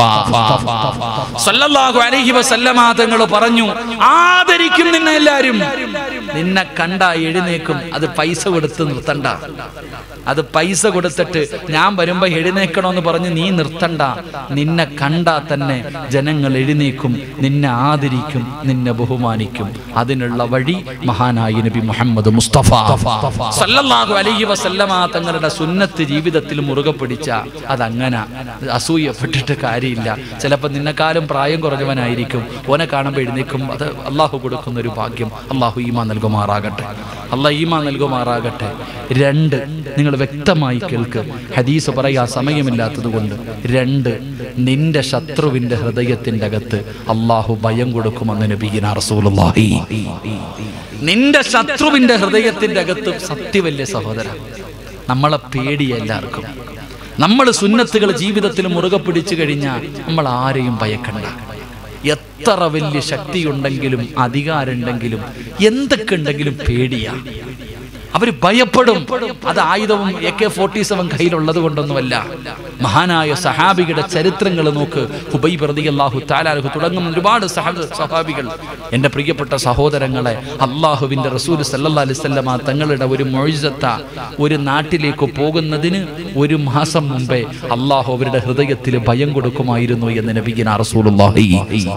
Speaker 1: സല്ലല്ലാഹു അലൈഹി വസല്ലമ തങ്ങൾ പറഞ്ഞു ആദരിക്കും നിന്നെ എല്ലാരും നിന്നെ കണ്ട എഴുന്നേക്കും അത് പൈസ കൊടുത്ത് നിർത്തണ്ട അത് പൈസ കൊടുത്തിട്ട് ഞാൻ വരുമ്പോ എഴുന്നേക്കണമെന്ന് പറഞ്ഞ് നീ നിർത്തണ്ട നിന്നെ കണ്ടാ തന്നെ ജനങ്ങൾ എഴുന്നേക്കും നിന്നെ ആദരിക്കും നിന്നെ ബഹുമാനിക്കും അതിനുള്ള വഴി മഹാനായി നബി മുഹമ്മദ് മുസ്തഫ സല്ലല്ലാഹു അലൈഹി വസല്ലമ തങ്ങളുടെ സുന്നത്ത് ജീവിതത്തിൽ മുറുകെ പിടിച്ച അതങ്ങനെ അസൂയപ്പെട്ടിട്ട് കാര്യമില്ല ചിലപ്പോൾ നിന്നെക്കാളും പ്രായം കുറഞ്ഞവനായിരിക്കും ഓനെ കാണുമ്പോൾ എഴുന്നേക്കും അത് അള്ളാഹു കൊടുക്കുന്ന ഒരു ഭാഗ്യം അള്ളാഹു ഈമാ നൽകുമാറാകട്ടെ അള്ളാഹ് ഈമാ നൽകുമാറാകട്ടെ രണ്ട് നിങ്ങൾ വ്യക്തമായി കേൾക്ക് ഹദീസ് പറയാ സമയമില്ലാത്തത് കൊണ്ട് രണ്ട് നിന്റെ ശത്രുവിന്റെ ഹൃദയത്തിന്റെ അകത്ത് അള്ളാഹു ഭയം കൊടുക്കുമെന്ന് നബീന റസൂലുള്ളാഹി നിന്റെ ശത്രുവിന്റെ ഹൃദയത്തിന്റെ അകത്ത് സത്യമല്ലേ സഹോദര നമ്മളെ പേടി എല്ലാവർക്കും നമ്മൾ സുന്നത്തുകൾ ജീവിതത്തിൽ മുറുകെ പിടിച്ചു കഴിഞ്ഞാൽ നമ്മൾ ആരെയും ഭയക്കണ്ട എത്ര വലിയ ശക്തിയുണ്ടെങ്കിലും അധികാരമുണ്ടെങ്കിലും എന്തൊക്കെ ഉണ്ടെങ്കിലും പേടിയാ അവര് ഭയപ്പെടും അത് ആയുധവും എ കെ ഫോർട്ടി സെവൻ കയ്യിലുള്ളത് കൊണ്ടൊന്നുമല്ല മഹാനായ സഹാബിയുടെ ചരിത്രങ്ങൾ നോക്ക് ഹുബൈ പ്രതി അള്ളാഹു താലാഹു തുടങ്ങുന്ന ഒരുപാട് സഹ- സഹാബികൾ എൻ്റെ പ്രിയപ്പെട്ട സഹോദരങ്ങളെ അള്ളാഹുവിൻ്റെ റസൂൽ സല്ലല്ലാ അലിസ്വല്ലമ തങ്ങളുടെ ഒരു മൊഴിസത്ത ഒരു നാട്ടിലേക്ക് പോകുന്നതിന് ഒരു മാസം മുമ്പേ അള്ളാഹു അവരുടെ ഹൃദയത്തിൽ ഭയം കൊടുക്കുമായിരുന്നു എന്ന് നബിഗിന റസൂലുള്ളാഹി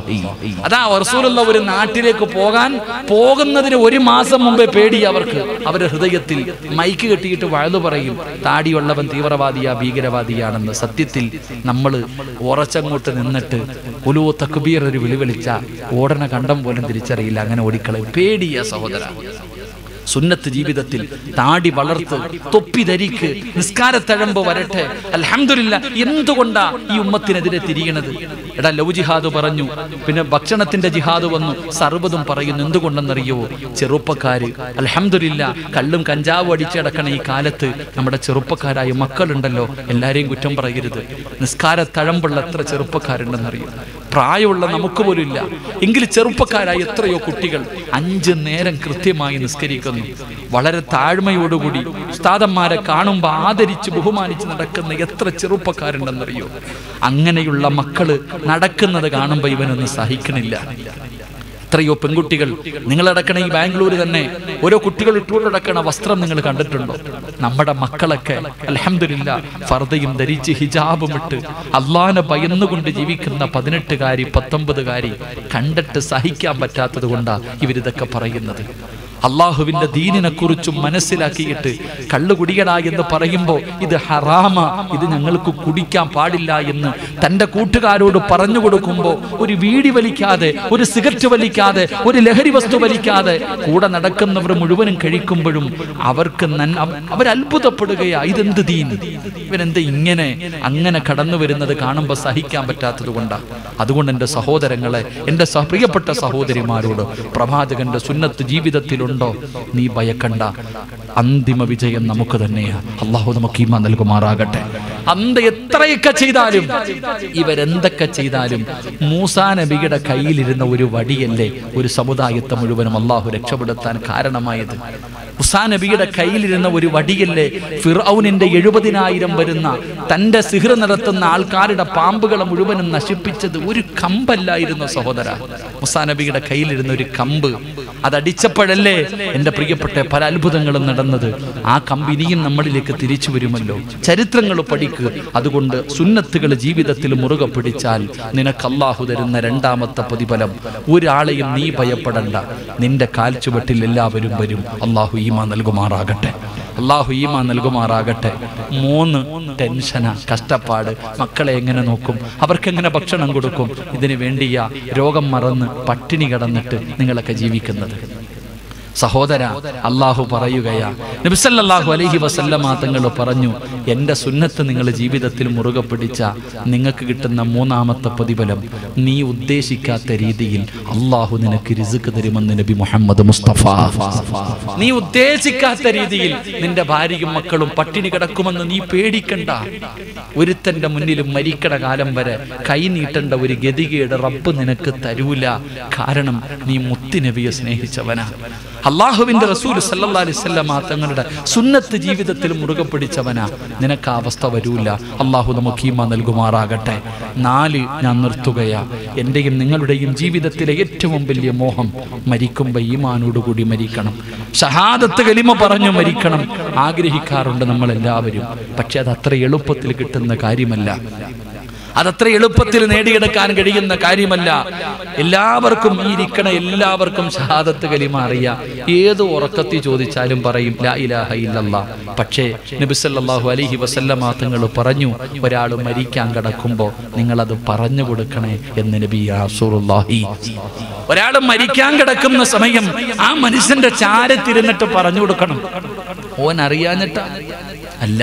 Speaker 1: അതാ റസൂലുള്ള ഒരു നാട്ടിലേക്ക് പോകാൻ പോകുന്നതിന് ഒരു മാസം മുമ്പേ പേടി അവർക്ക് അവരുടെ ഹൃദയത്തിൽ മൈക്ക് കെട്ടിയിട്ട് വഴുതു പറയും താടിയുള്ളവൻ തീവ്രവാദിയാ ഭീകരവാദിയാണെന്ന് സത്യത്തിൽ നമ്മൾ ഉറച്ചങ്ങോട്ട് നിന്നിട്ട് ഉലു തക്ബീർ ഒരു വിളി വിളിച്ച ഓടന കണ്ടം പോലും തിരിച്ചറിയില്ല അങ്ങനെ ഓടിക്കളയും പേടിയ സഹോദര സുന്നത്ത് ജീവിതത്തിൽ താടി വളർത്ത് തൊപ്പി ധരിക്ക് നിസ്കാരത്തഴമ്പ് വരട്ടെ അൽഹംദുലില്ല എന്തുകൊണ്ടാ ഈ ഉമ്മത്തിനെതിരെ തിരിയണത് എടാ ലവ് ജിഹാദ് പറഞ്ഞു പിന്നെ ഭക്ഷണത്തിന്റെ ജിഹാദ് വന്നു സർവ്വതും പറയുന്നു എന്തുകൊണ്ടെന്നറിയോ ചെറുപ്പക്കാര് അൽഹംദുലില്ല കള്ളും കഞ്ചാവും അടിച്ചടക്കണ ഈ കാലത്ത് നമ്മുടെ ചെറുപ്പക്കാരായ മക്കളുണ്ടല്ലോ എല്ലാരെയും കുറ്റം പറയരുത് നിസ്കാരത്തഴമ്പുള്ള എത്ര ചെറുപ്പക്കാരുണ്ടെന്നറിയോ പ്രായമുള്ള നമുക്ക് പോലും ഇല്ല എങ്കിലും ചെറുപ്പക്കാരായ എത്രയോ കുട്ടികൾ അഞ്ച് നേരം കൃത്യമായി നിസ്കരിക്കുന്നു വളരെ താഴ്മയോടുകൂടി ഉസ്താദന്മാരെ കാണുമ്പോൾ ആദരിച്ച് ബഹുമാനിച്ച് നടക്കുന്ന എത്ര ചെറുപ്പക്കാരുണ്ടെന്നറിയോ അങ്ങനെയുള്ള മക്കള് നടക്കുന്നത് കാണുമ്പോൾ ഇവനൊന്നും സഹിക്കണില്ല എത്രയോ പെൺകുട്ടികൾ നിങ്ങളടക്കണ ഈ ബാംഗ്ലൂർ തന്നെ ഓരോ കുട്ടികൾ ഇട്ടുകൊണ്ടടക്കണ വസ്ത്രം നിങ്ങൾ കണ്ടിട്ടുണ്ടോ നമ്മുടെ മക്കളൊക്കെ അലഹമില്ല ഫർദയും ധരിച്ച് ഹിജാബും ഇട്ട് അള്ളാനെ ഭയന്നുകൊണ്ട് ജീവിക്കുന്ന പതിനെട്ടുകാരി പത്തൊമ്പതുകാരി കണ്ടിട്ട് സഹിക്കാൻ പറ്റാത്തത് കൊണ്ടാ ഇവരിതൊക്കെ പറയുന്നത് അള്ളാഹുവിന്റെ ദീനിനെ കുറിച്ചും മനസ്സിലാക്കിയിട്ട് കള്ളു കുടിയടാ എന്ന് പറയുമ്പോൾ ഇത് ഹറാമ ഇത് ഞങ്ങൾക്ക് കുടിക്കാൻ പാടില്ല എന്ന് തന്റെ കൂട്ടുകാരോട് പറഞ്ഞു കൊടുക്കുമ്പോൾ ഒരു വീടി വലിക്കാതെ ഒരു സിഗരറ്റ് വലിക്കാതെ ഒരു ലഹരി വസ്തു വലിക്കാതെ കൂടെ നടക്കുന്നവർ മുഴുവനും കഴിക്കുമ്പോഴും അവർക്ക് നൻ- അവ- അവരത്ഭുതപ്പെടുകയാ ഇതെന്ത് ദീൻ ഇവനെന്ത് ഇങ്ങനെ അങ്ങനെ കടന്നു വരുന്നത് കാണുമ്പോൾ സഹിക്കാൻ പറ്റാത്തത് കൊണ്ടാ അതുകൊണ്ട് എൻ്റെ സഹോദരങ്ങളെ എൻ്റെ സ- പ്രിയപ്പെട്ട സഹോദരിമാരോട് പ്രവാചകന്റെ സുന്നത്ത് ജീവിതത്തിലുണ്ടോ നീ ഭയക്കണ്ട അന്തിമ വിജയം നമുക്ക് തന്നെയാ അള്ളാഹു നമുക്ക് ഈമ നൽകുമാറാകട്ടെ അന്ത് എത്രയൊക്കെ ചെയ്താലും ഇവരെന്തൊക്കെ ചെയ്താലും മൂസാ നബിയുടെ കയ്യിലിരുന്ന ഒരു വടിയല്ലേ ഒരു സമുദായത്തെ മുഴുവനും അള്ളാഹു രക്ഷപ്പെടുത്താൻ കാരണമായത് മുസാ നബിയുടെ കയ്യിലിരുന്ന ഒരു വടിയല്ലേ ഫിറൌനിന്റെ എഴുപതിനായിരം വരുന്ന തന്റെ സിഹർ നടത്തുന്ന ആൾക്കാരുടെ പാമ്പുകളെ മുഴുവനും നശിപ്പിച്ചത് ഒരു കമ്പല്ലായിരുന്നു സഹോദര മുസാ നബിയുടെ കയ്യിലിരുന്ന ഒരു കമ്പ് അതടിച്ചപ്പോഴല്ലേ എൻ്റെ പ്രിയപ്പെട്ട പല അത്ഭുതങ്ങളും നടന്നത് ആ കമ്പ് ഇനിയും നമ്മളിലേക്ക് തിരിച്ചു വരുമല്ലോ ചരിത്രങ്ങൾ പഠിക്കുക അതുകൊണ്ട് സുന്നത്തുകൾ ജീവിതത്തിൽ മുറുകെ പിടിച്ചാൽ നിനക്ക് അള്ളാഹു തരുന്ന രണ്ടാമത്തെ പ്രതിഫലം ഒരാളെയും നീ ഭയപ്പെടണ്ട നിന്റെ കാൽച്ചുവട്ടിൽ എല്ലാവരും വരും അള്ളാഹു ഈമ നൽകുമാറാകട്ടെ അള്ളാഹു ഈമ നൽകുമാറാകട്ടെ മൂന്ന് ടെൻഷന കഷ്ടപ്പാട് മക്കളെ എങ്ങനെ നോക്കും അവർക്ക് എങ്ങനെ ഭക്ഷണം കൊടുക്കും ഇതിനു വേണ്ടിയാ രോഗം മറന്ന് പട്ടിണി കിടന്നിട്ട് നിങ്ങളൊക്കെ ജീവിക്കുന്നത് സഹോദര അള്ളാഹു പറയുകയാ നബിസല്ലാഹു അലൈഹി വസല്ലമ തങ്ങൾ പറഞ്ഞു എൻ്റെ സുന്നത്ത് നിങ്ങൾ ജീവിതത്തിൽ മുറുകെ പിടിച്ച നിങ്ങൾക്ക് കിട്ടുന്ന മൂന്നാമത്തെ പ്രതിഫലം നീ ഉദ്ദേശിക്കാത്ത രീതിയിൽ അള്ളാഹു നിനക്ക് രിസുക്ക് തരുമെന്ന് നബി മുഹമ്മദ് മുസ്തഫ നീ ഉദ്ദേശിക്കാത്ത രീതിയിൽ നിന്റെ ഭാര്യയും മക്കളും പട്ടിണി കിടക്കുമെന്ന് നീ പേടിക്കണ്ട ഒരുത്തന്റെ മുന്നിലും മരിക്കണ കാലം വരെ കൈ നീട്ടേണ്ട ഒരു ഗതികേട് റബ്ബ് നിനക്ക് തരൂല കാരണം നീ മുത്തുനബിയെ സ്നേഹിച്ചവനാ അള്ളാഹുവിന്റെ റസൂൽ സല്ലല്ലാഹു അലൈഹി വസല്ലമ തങ്ങളുടെ സുന്നത്ത് ജീവിതത്തിൽ മുറുകെ പിടിച്ചവനാ നിനക്ക് ആ അവസ്ഥ വരൂല അള്ളാഹു നമുക്ക് ഈമ നൽകുമാറാകട്ടെ നാല് ഞാൻ നിർത്തുകയാ എന്റെയും നിങ്ങളുടെയും ജീവിതത്തിലെ ഏറ്റവും വലിയ മോഹം മരിക്കുമ്പോൾ ഈമാനോടുകൂടി മരിക്കണം ഷഹാദത്ത് കലിമ പറഞ്ഞു മരിക്കണം ആഗ്രഹിക്കാറുണ്ട് നമ്മൾ എല്ലാവരും പക്ഷെ അത് അത്ര എളുപ്പത്തിൽ കിട്ടുന്ന കാര്യമല്ല അതത്ര എളുപ്പത്തിൽ നേടിയെടുക്കാൻ കഴിയുന്ന കാര്യമല്ല എല്ലാവർക്കും ഈ ഇരിക്കണ എല്ലാവർക്കും ഷഹാദത്ത് കലിമ അറിയാം ഏത് ഉറക്കത്തിൽ ചോദിച്ചാലും പറയും ലാ ഇലാഹ ഇല്ലല്ലാ പക്ഷേ നബിസല്ലാഹു അലൈഹി വസല്ലമ തങ്ങൾ പറഞ്ഞു ഒരാൾ മരിക്കാൻ കിടക്കുമ്പോൾ നിങ്ങൾ അത് പറഞ്ഞു കൊടുക്കണേ എന്ന് നബി റസൂലുള്ളാഹി ഒരാൾ മരിക്കാൻ കിടക്കുന്ന സമയം ആ മനുഷ്യന്റെ ചാരത്തിരുന്നിട്ട് പറഞ്ഞു കൊടുക്കണം ഓൻ അറിയാഞ്ഞിട്ട അല്ല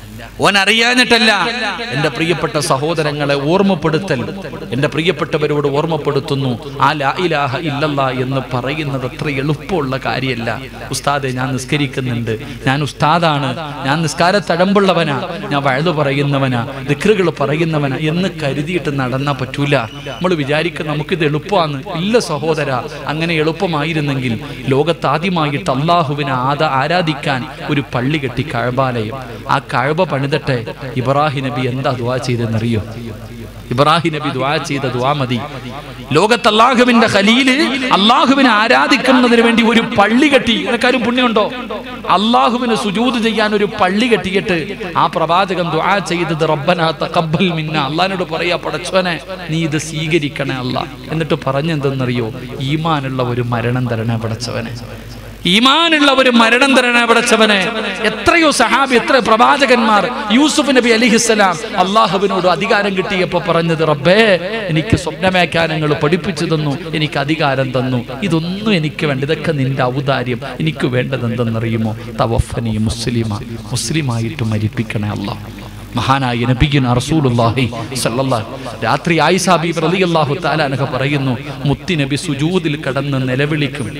Speaker 1: ഓൻ അറിയാഞ്ഞിട്ടല്ല എൻ്റെ പ്രിയപ്പെട്ട സഹോദരങ്ങളെ ഓർമ്മപ്പെടുത്തൽ എൻ്റെ പ്രിയപ്പെട്ടവരോട് ഓർമ്മപ്പെടുത്തുന്നു ആ ലാ ഇലാഹ ഇല്ലല്ലാ എന്ന് പറയുന്നത് അത്ര എളുപ്പമുള്ള കാര്യമല്ല ഉസ്താദെ ഞാൻ നിസ്കരിക്കുന്നുണ്ട് ഞാൻ ഉസ്താദാണ് ഞാൻ നിസ്കാര തഴമ്പുള്ളവനാ ഞാൻ വഴുതു പറയുന്നവനാ ദിക്റുകൾ പറയുന്നവനാ എന്ന് കരുതിയിട്ട് നടന്നാ പറ്റൂല നമ്മൾ വിചാരിക്കും നമുക്കിത് എളുപ്പമാണ് ഇല്ല സഹോദര അങ്ങനെ എളുപ്പമായിരുന്നെങ്കിൽ ലോകത്താദ്യമായിട്ട് അള്ളാഹുവിനെ ആദ ആരാധിക്കാൻ ഒരു പള്ളി കെട്ടി കഴബാലയം ആ കഴബ പണിതട്ടെ ഇബ്രാഹിം നബി എന്താ ദുവാ ചെയ്തെന്നറിയോ ഇബ്രാഹിം നബി ദുആ ചെയ്ത ദുആ മതി ലോകത്ത് അള്ളാഹുവിന്റെ ഖലീല് അള്ളാഹുവിനെ ആരാധിക്കുന്നതിന് വേണ്ടി ഒരു പള്ളി കെട്ടി നിനക്കാരും പുണ്യമുണ്ടോ അള്ളാഹുവിന് സുജൂത് ചെയ്യാൻ ഒരു പള്ളി കെട്ടിയിട്ട് ആ പ്രവാചകൻ ദുആ ചെയ്തത് റബ്ബന തഖബ്ബൽ മിന്ന അള്ളാഹിനോട് പറയാ പടച്ചോനെ നീ ഇത് സ്വീകരിക്കണേ അല്ല എന്നിട്ട് പറഞ്ഞെന്തെന്നറിയോ ഈമാനുള്ള ഒരു മരണം തരണേ പടച്ചവനെ ഈമാനുള്ള ഒരു മരണം തരണേ പടച്ചവനെ എത്രയോ സഹാബി എത്ര പ്രവാചകന്മാർ യൂസുഫ് നബി അലിഹിസ്സലാം അള്ളാഹുവിനോട് അധികാരം കിട്ടിയപ്പോ പറഞ്ഞത് റബ്ബേ എനിക്ക് സ്വപ്നമേഖാനങ്ങൾ പഠിപ്പിച്ചു തന്നു എനിക്ക് അധികാരം തന്നു ഇതൊന്നും എനിക്ക് വേണ്ട ഇതൊക്കെ നിന്റെ ഔദാര്യം എനിക്ക് വേണ്ടത് എന്തെന്നറിയുമോ തവഫനി മുസ്ലിമ മുസ്ലിമായിട്ട് മരിപ്പിക്കണേ അള്ളാഹ് മഹാനായ നബിയുന റസൂലുള്ളാഹി സല്ലല്ലാഹു രാത്രി ആയിഷ ബീബി റളിയല്ലാഹു തആല അൻഹ പറയുന്നു മുത്തി നബി സുജൂദിൽ കടന്ന് നിലവിളിക്കും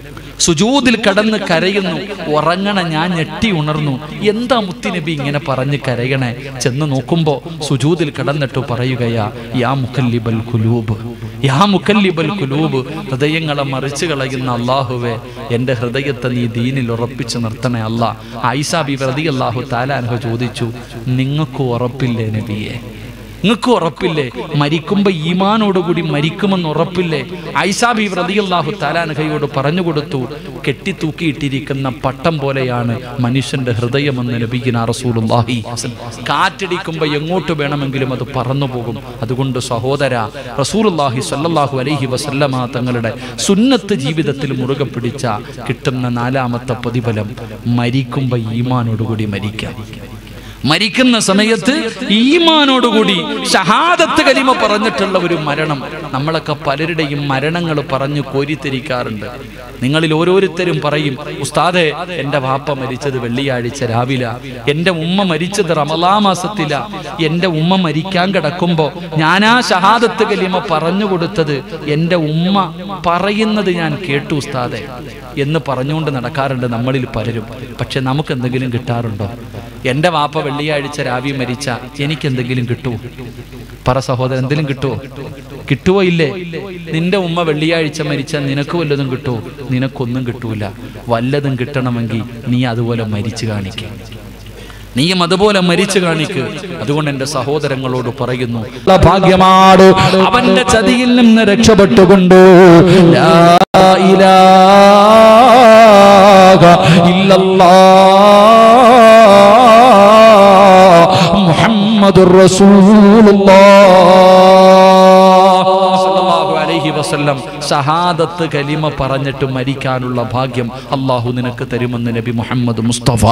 Speaker 1: സുജൂദിൽ കടന്ന് കരയുന്നു ഉറങ്ങണ ഞാൻ ഞെട്ടി ഉണർന്നു എന്താ മുത്തിനബി ഇങ്ങനെ പറഞ്ഞ് കരയണേ ചെന്ന് നോക്കുമ്പോ സുജൂദിൽ കടന്നിട്ട് പറയുകയാ യാ മുക്കല്ലിബൽ കുലൂബ് യാ മുക്കല്ലിബൽ കുലൂബ് ഹൃദയങ്ങളെ മറിച്ചു കളയുന്ന അള്ളാഹുവെ എൻ്റെ ഹൃദയത്തെ നീ ദീനിൽ ഉറപ്പിച്ചു നിർത്തണേ അല്ല ഐസാബി വ്രതി അള്ളാഹു താലാൻഹ ചോദിച്ചു നിങ്ങൾക്ക് ഉറപ്പില്ലേ നബിയെ നിങ്ങൾക്ക് ഉറപ്പില്ലേ മരിക്കുമ്പോ ഈമാനോടുകൂടി മരിക്കുമെന്ന് ഉറപ്പില്ലേ ഐസാബി വ്രതിയല്ലാഹു താലാനഹയോട് പറഞ്ഞു കൊടുത്തു കെട്ടിത്തൂക്കിയിട്ടിരിക്കുന്ന പട്ടം പോലെയാണ് മനുഷ്യന്റെ ഹൃദയമെന്ന് നബിഗിന റസൂലുള്ളാഹി കാറ്റടിക്കുമ്പോ എങ്ങോട്ട് വേണമെങ്കിലും അത് പറന്നു പോകും അതുകൊണ്ട് സഹോദര റസൂലുള്ളാഹി സ്വല്ലല്ലാഹു അലൈഹി വസല്ലമ തങ്ങളുടെ സുന്നത്ത് ജീവിതത്തിൽ മുറുകെ പിടിച്ച കിട്ടുന്ന നാലാമത്തെ പ്രതിഫലം മരിക്കുമ്പോ ഈമാനോടുകൂടി മരിക്കാം മരിക്കുന്ന സമയത്ത് ഈമാനോടുകൂടി ഷഹാദത്ത് കലിമ പറഞ്ഞിട്ടുള്ള ഒരു മരണം നമ്മളൊക്കെ പലരുടെയും മരണങ്ങൾ പറഞ്ഞു കോരിത്തിരിക്കാറുണ്ട് നിങ്ങളിൽ ഓരോരുത്തരും പറയും ഉസ്താദെ എൻ്റെ വാപ്പ മരിച്ചത് വെള്ളിയാഴ്ച രാവിലെ എൻ്റെ ഉമ്മ മരിച്ചത് റമലാ മാസത്തില എൻ്റെ ഉമ്മ മരിക്കാൻ കിടക്കുമ്പോൾ ഞാൻ ആ ഷഹാദത്ത് കലിമ പറഞ്ഞു കൊടുത്തത് എൻ്റെ ഉമ്മ പറയുന്നത് ഞാൻ കേട്ടു ഉസ്താദെ എന്ന് പറഞ്ഞുകൊണ്ട് നടക്കാറുണ്ട് നമ്മളിൽ പലരും പക്ഷെ നമുക്ക് എന്തെങ്കിലും കിട്ടാറുണ്ടോ എൻ്റെ വാപ്പ വെള്ളിയാഴ്ച രാവി മരിച്ച എനിക്ക് എന്തെങ്കിലും കിട്ടുമോ പറ സഹോദരൻ എന്തെങ്കിലും കിട്ടുമോ കിട്ടുവോ ഇല്ലേ നിന്റെ ഉമ്മ വെള്ളിയാഴ്ച മരിച്ചാൽ നിനക്ക് വല്ലതും കിട്ടുമോ നിനക്കൊന്നും കിട്ടൂല വല്ലതും കിട്ടണമെങ്കിൽ നീ അതുപോലെ മരിച്ചു കാണിക്കുക നീയും അതുപോലെ മരിച്ചു കാണിക്ക് അതുകൊണ്ട് എന്റെ സഹോദരങ്ങളോട് പറയുന്നു ഭാഗ്യമാണ് അവന്റെ ചതിയിൽ നിന്ന് രക്ഷപ്പെട്ടുകൊണ്ട് ലാ ഇലാഹ ഇല്ലല്ലാഹ് മുഹമ്മദുർ റസൂലുള്ളാഹ് സല്ലല്ലാഹു അലൈഹി വസല്ലം ഷഹാദത്ത് കലിമ പറഞ്ഞിട്ട് മരിക്കാനുള്ള ഭാഗ്യം അള്ളാഹു നിനക്ക് തരുമെന്ന് നബി മുഹമ്മദ് മുസ്തഫ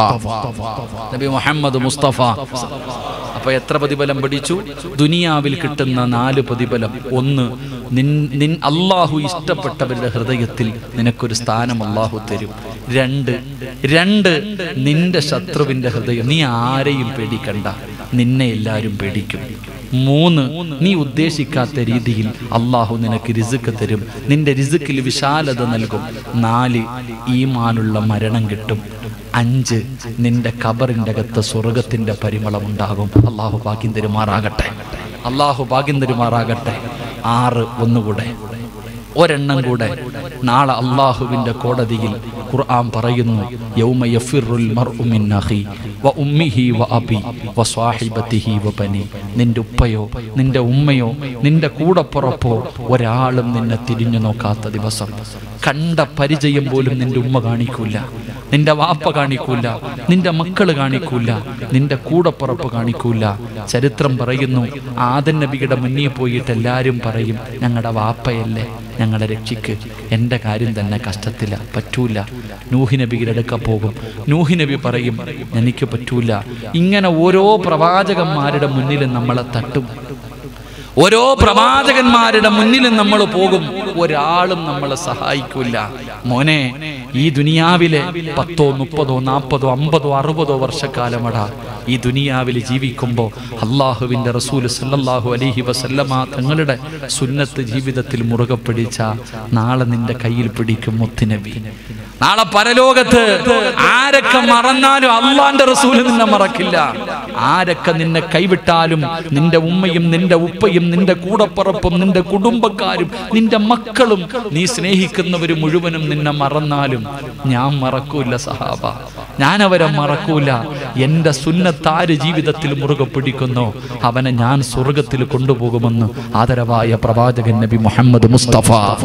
Speaker 1: നബി മുഹമ്മദ് മുസ്തഫ അപ്പൊ എത്ര പ്രതിഫലം പഠിച്ചു ദുനിയാവിൽ കിട്ടുന്ന നാല് പ്രതിഫലം ഒന്ന് നിൻ നിൻ അള്ളാഹു ഇഷ്ടപ്പെട്ടവരുടെ ഹൃദയത്തിൽ നിനക്കൊരു സ്ഥാനം അള്ളാഹു തരും രണ്ട് രണ്ട് നിന്റെ ശത്രുവിന്റെ ഹൃദയം നീ ആരെയും പേടിക്കണ്ട നിന്നെ എല്ലാവരും പേടിക്കും മൂന്ന് നീ ഉദ്ദേശിക്കാത്ത രീതിയിൽ അള്ളാഹു നിനക്ക് രിസുക്ക് തരും നിന്റെ രിസുക്കിൽ വിശാലത നൽകും നാല് ഈമാനുള്ള മരണം കിട്ടും അഞ്ച് നിന്റെ കബറിന്റെ അകത്ത് സ്വർഗത്തിന്റെ പരിമളം ഉണ്ടാകും അള്ളാഹു ഭാഗ്യം തരുമാറാകട്ടെ അള്ളാഹു ഭാഗ്യം തരുമാറാകട്ടെ ആറ് ഒന്നുകൂടെ ഒരെണ്ണം കൂടെ നാളെ അള്ളാഹുവിന്റെ കോടതിയിൽ ഖുർആൻ പറയുന്നു യൗമ യഫിറുൽ മർഉ മിൻ അഖി വ ഉമ്മിഹി വ അബി വ സ്വാഹിബതിഹി വ ബനി നിന്റെ ഉപ്പയോ നിന്റെ ഉമ്മയോ നിന്റെ കൂടപ്പുറപ്പോ ഒരാളും നിന്നെ തിരിഞ്ഞു നോക്കാത്ത ദിവസം കണ്ട പരിചയം പോലും നിന്റെ ഉമ്മ കാണിക്കൂല നിന്റെ വാപ്പ കാണിക്കൂല നിന്റെ മക്കള് കാണിക്കൂല നിന്റെ കൂടപ്പുറപ്പ് കാണിക്കൂല ചരിത്രം പറയുന്നു ആദൻ നബിയുടെ മുന്നിൽ പോയിട്ട് എല്ലാവരും പറയും ഞങ്ങളുടെ വാപ്പയല്ലേ ഞങ്ങളെ രക്ഷിക്ക് എൻ്റെ കാര്യം തന്നെ കഷ്ടത്തില പറ്റൂല നൂഹി നബിയുടെ അടുക്ക പോകും നൂഹി നബി പറയും എനിക്ക് പറ്റൂല ഇങ്ങനെ ഓരോ പ്രവാചകന്മാരുടെ മുന്നിലും നമ്മളെ തട്ടും ഓരോ പ്രവാചകന്മാരുടെ മുന്നിലും നമ്മൾ പോകും ഒരാളും നമ്മളെ സഹായിക്കൂല മോനെ ഈ ദുനിയാവിലെ പത്തോ മുപ്പതോ നാൽപ്പതോ അമ്പതോ അറുപതോ വർഷക്കാലമടാ ഈ ദുനിയാവിൽ ജീവിക്കുമ്പോൾ അള്ളാഹുവിൻ്റെ റസൂൽ സല്ലല്ലാഹു അലൈഹി വസല്ലമ തങ്ങളുടെ സുന്നത്ത് ജീവിതത്തിൽ മുറുകെ പിടിച്ച നാളെ നിന്റെ കയ്യിൽ പിടിക്കും മുത്തുനബി നാളെ പരലോകത്ത് ആരൊക്കെ മറന്നാലും അള്ളാന്റെ റസൂല് നിന്നെ മറക്കില്ല ആരൊക്കെ നിന്നെ കൈവിട്ടാലും നിന്റെ ഉമ്മയും നിന്റെ ഉപ്പയും നിന്റെ കൂടപ്പുറപ്പും നിന്റെ കുടുംബക്കാരും നിന്റെ മക്കളും നീ സ്നേഹിക്കുന്നവര് മുഴുവനും നിന്നെ മറന്നാലും ഞാൻ മറക്കൂല സഹാബ ഞാൻ അവരെ മറക്കൂല എന്റെ സുന്നത്താര് ജീവിതത്തിൽ മുറുകെ പിടിക്കുന്നോ അവനെ ഞാൻ സ്വർഗത്തിൽ കൊണ്ടുപോകുമെന്ന് ആദരവായ പ്രവാചകൻ നബി മുഹമ്മദ് മുസ്തഫ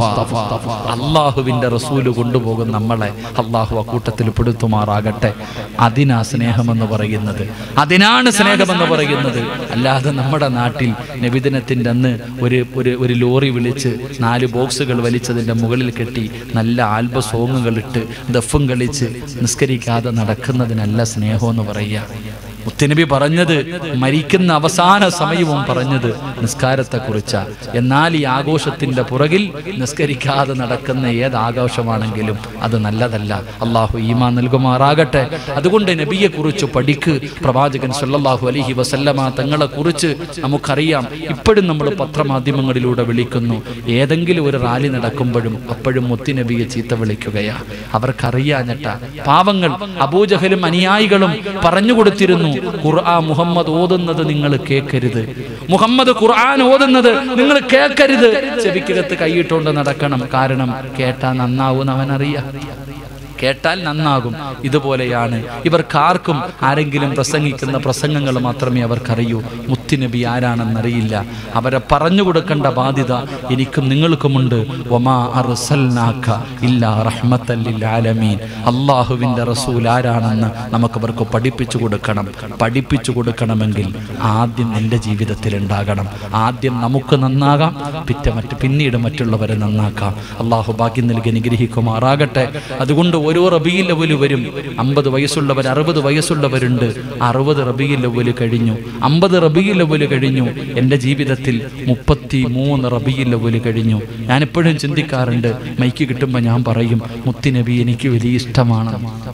Speaker 1: അള്ളാഹുവിന്റെ റസൂല് കൊണ്ടുപോകും നമ്മളെ അള്ളാഹു ആ കൂട്ടത്തിൽ പെടുത്തുമാറാകട്ടെ അതിനാ സ്നേഹമെന്ന് പറയുന്നത് അതിനാണ് സ്നേഹമെന്ന് പറയുന്നത് അല്ലാതെ നമ്മുടെ നാട്ടിൽ നബിദിനത്തിന്റെ അന്ന് ഒരു ഒരു ഒരു ലോറി വിളിച്ച് നാല് ബോക്സുകൾ വലിച്ചതിന്റെ മുകളിൽ കെട്ടി നല്ല ആൽബ സോങ്ങുകൾ ഇട്ട് ദഫും കളിച്ച് നിസ്കരിക്കാതെ നടക്കുന്നതിനല്ല സ്നേഹം എന്ന് പറയുക മുത്തനബി പറഞ്ഞത് മരിക്കുന്ന അവസാന സമയവും പറഞ്ഞത് നിസ്കാരത്തെ കുറിച്ചാ എന്നാൽ ഈ ആഘോഷത്തിന്റെ പുറകിൽ നിസ്കരിക്കാതെ നടക്കുന്ന ഏത് ആഘോഷമാണെങ്കിലും അത് നല്ലതല്ല അള്ളാഹു ഈമാ നൽകുമാറാകട്ടെ അതുകൊണ്ട് നബിയെ കുറിച്ച് പഠിക്ക് പ്രവാചകൻ സല്ലല്ലാഹു അലൈഹി വസല്ലമ തങ്ങളെ കുറിച്ച് നമുക്കറിയാം ഇപ്പോഴും നമ്മൾ പത്രമാധ്യമങ്ങളിലൂടെ വിളിക്കുന്നു ഏതെങ്കിലും ഒരു റാലി നടക്കുമ്പോഴും അപ്പോഴും മുത്തിനബിയെ ചീത്ത വിളിക്കുകയാ അവർക്കറിയാഞ്ഞട്ട പാവങ്ങൾ അബൂജഹലും അനുയായികളും പറഞ്ഞു കൊടുത്തിരുന്നു ഖുർആൻ മുഹമ്മദ് ഓതുന്നത് നിങ്ങൾ കേൾക്കരുത് മുഹമ്മദ് ഖുർആൻ ഓതുന്നത് നിങ്ങൾ കേൾക്കരുത് ചെവിക്കകത്ത് കൈയിട്ടുകൊണ്ട് നടക്കണം കാരണം കേട്ടാ നന്നാവും അവനറിയാം കേട്ടാൽ നന്നാകും ഇതുപോലെയാണ് ഇവർക്കാർക്കും ആരെങ്കിലും പ്രസംഗിക്കുന്ന പ്രസംഗങ്ങൾ മാത്രമേ അവർക്കറിയൂ മുത്തുനബി ആരാണെന്നറിയില്ല അവരെ പറഞ്ഞു കൊടുക്കേണ്ട ബാധ്യത എനിക്കും നിങ്ങൾക്കുമുണ്ട് ഒമാ അർസൽനാക്ക ഇല്ലാ റഹ്മത്തല്ലിൽ ആലമീൻ അള്ളാഹുവിൻ്റെ റസൂൽ ആരാണെന്ന് നമുക്ക് അവർക്ക് പഠിപ്പിച്ചു കൊടുക്കണം പഠിപ്പിച്ചു കൊടുക്കണമെങ്കിൽ ആദ്യം എൻ്റെ ജീവിതത്തിൽ ഉണ്ടാകണം ആദ്യം നമുക്ക് നന്നാകാം പിറ്റ മറ്റ് പിന്നീട് മറ്റുള്ളവരെ നന്നാക്കാം അള്ളാഹു ഭാഗ്യം നൽകി അനുഗ്രഹിക്കുമാറാകട്ടെ അതുകൊണ്ട് ഓരോ റബിയിൽ ലവല് വരും അമ്പത് വയസ്സുള്ളവർ അറുപത് വയസ്സുള്ളവരുണ്ട് അറുപത് റബിയിൽ ലവല് കഴിഞ്ഞു അമ്പത് റബിയിൽ ലവല് കഴിഞ്ഞു എൻ്റെ ജീവിതത്തിൽ മുപ്പത്തി മൂന്ന് റബിയിൽ ലവല് കഴിഞ്ഞു ഞാൻ എപ്പോഴും ചിന്തിക്കാറുണ്ട് മൈക്ക് കിട്ടുമ്പോൾ ഞാൻ പറയും മുത്തിനബി എനിക്ക് വലിയ ഇഷ്ടമാണ്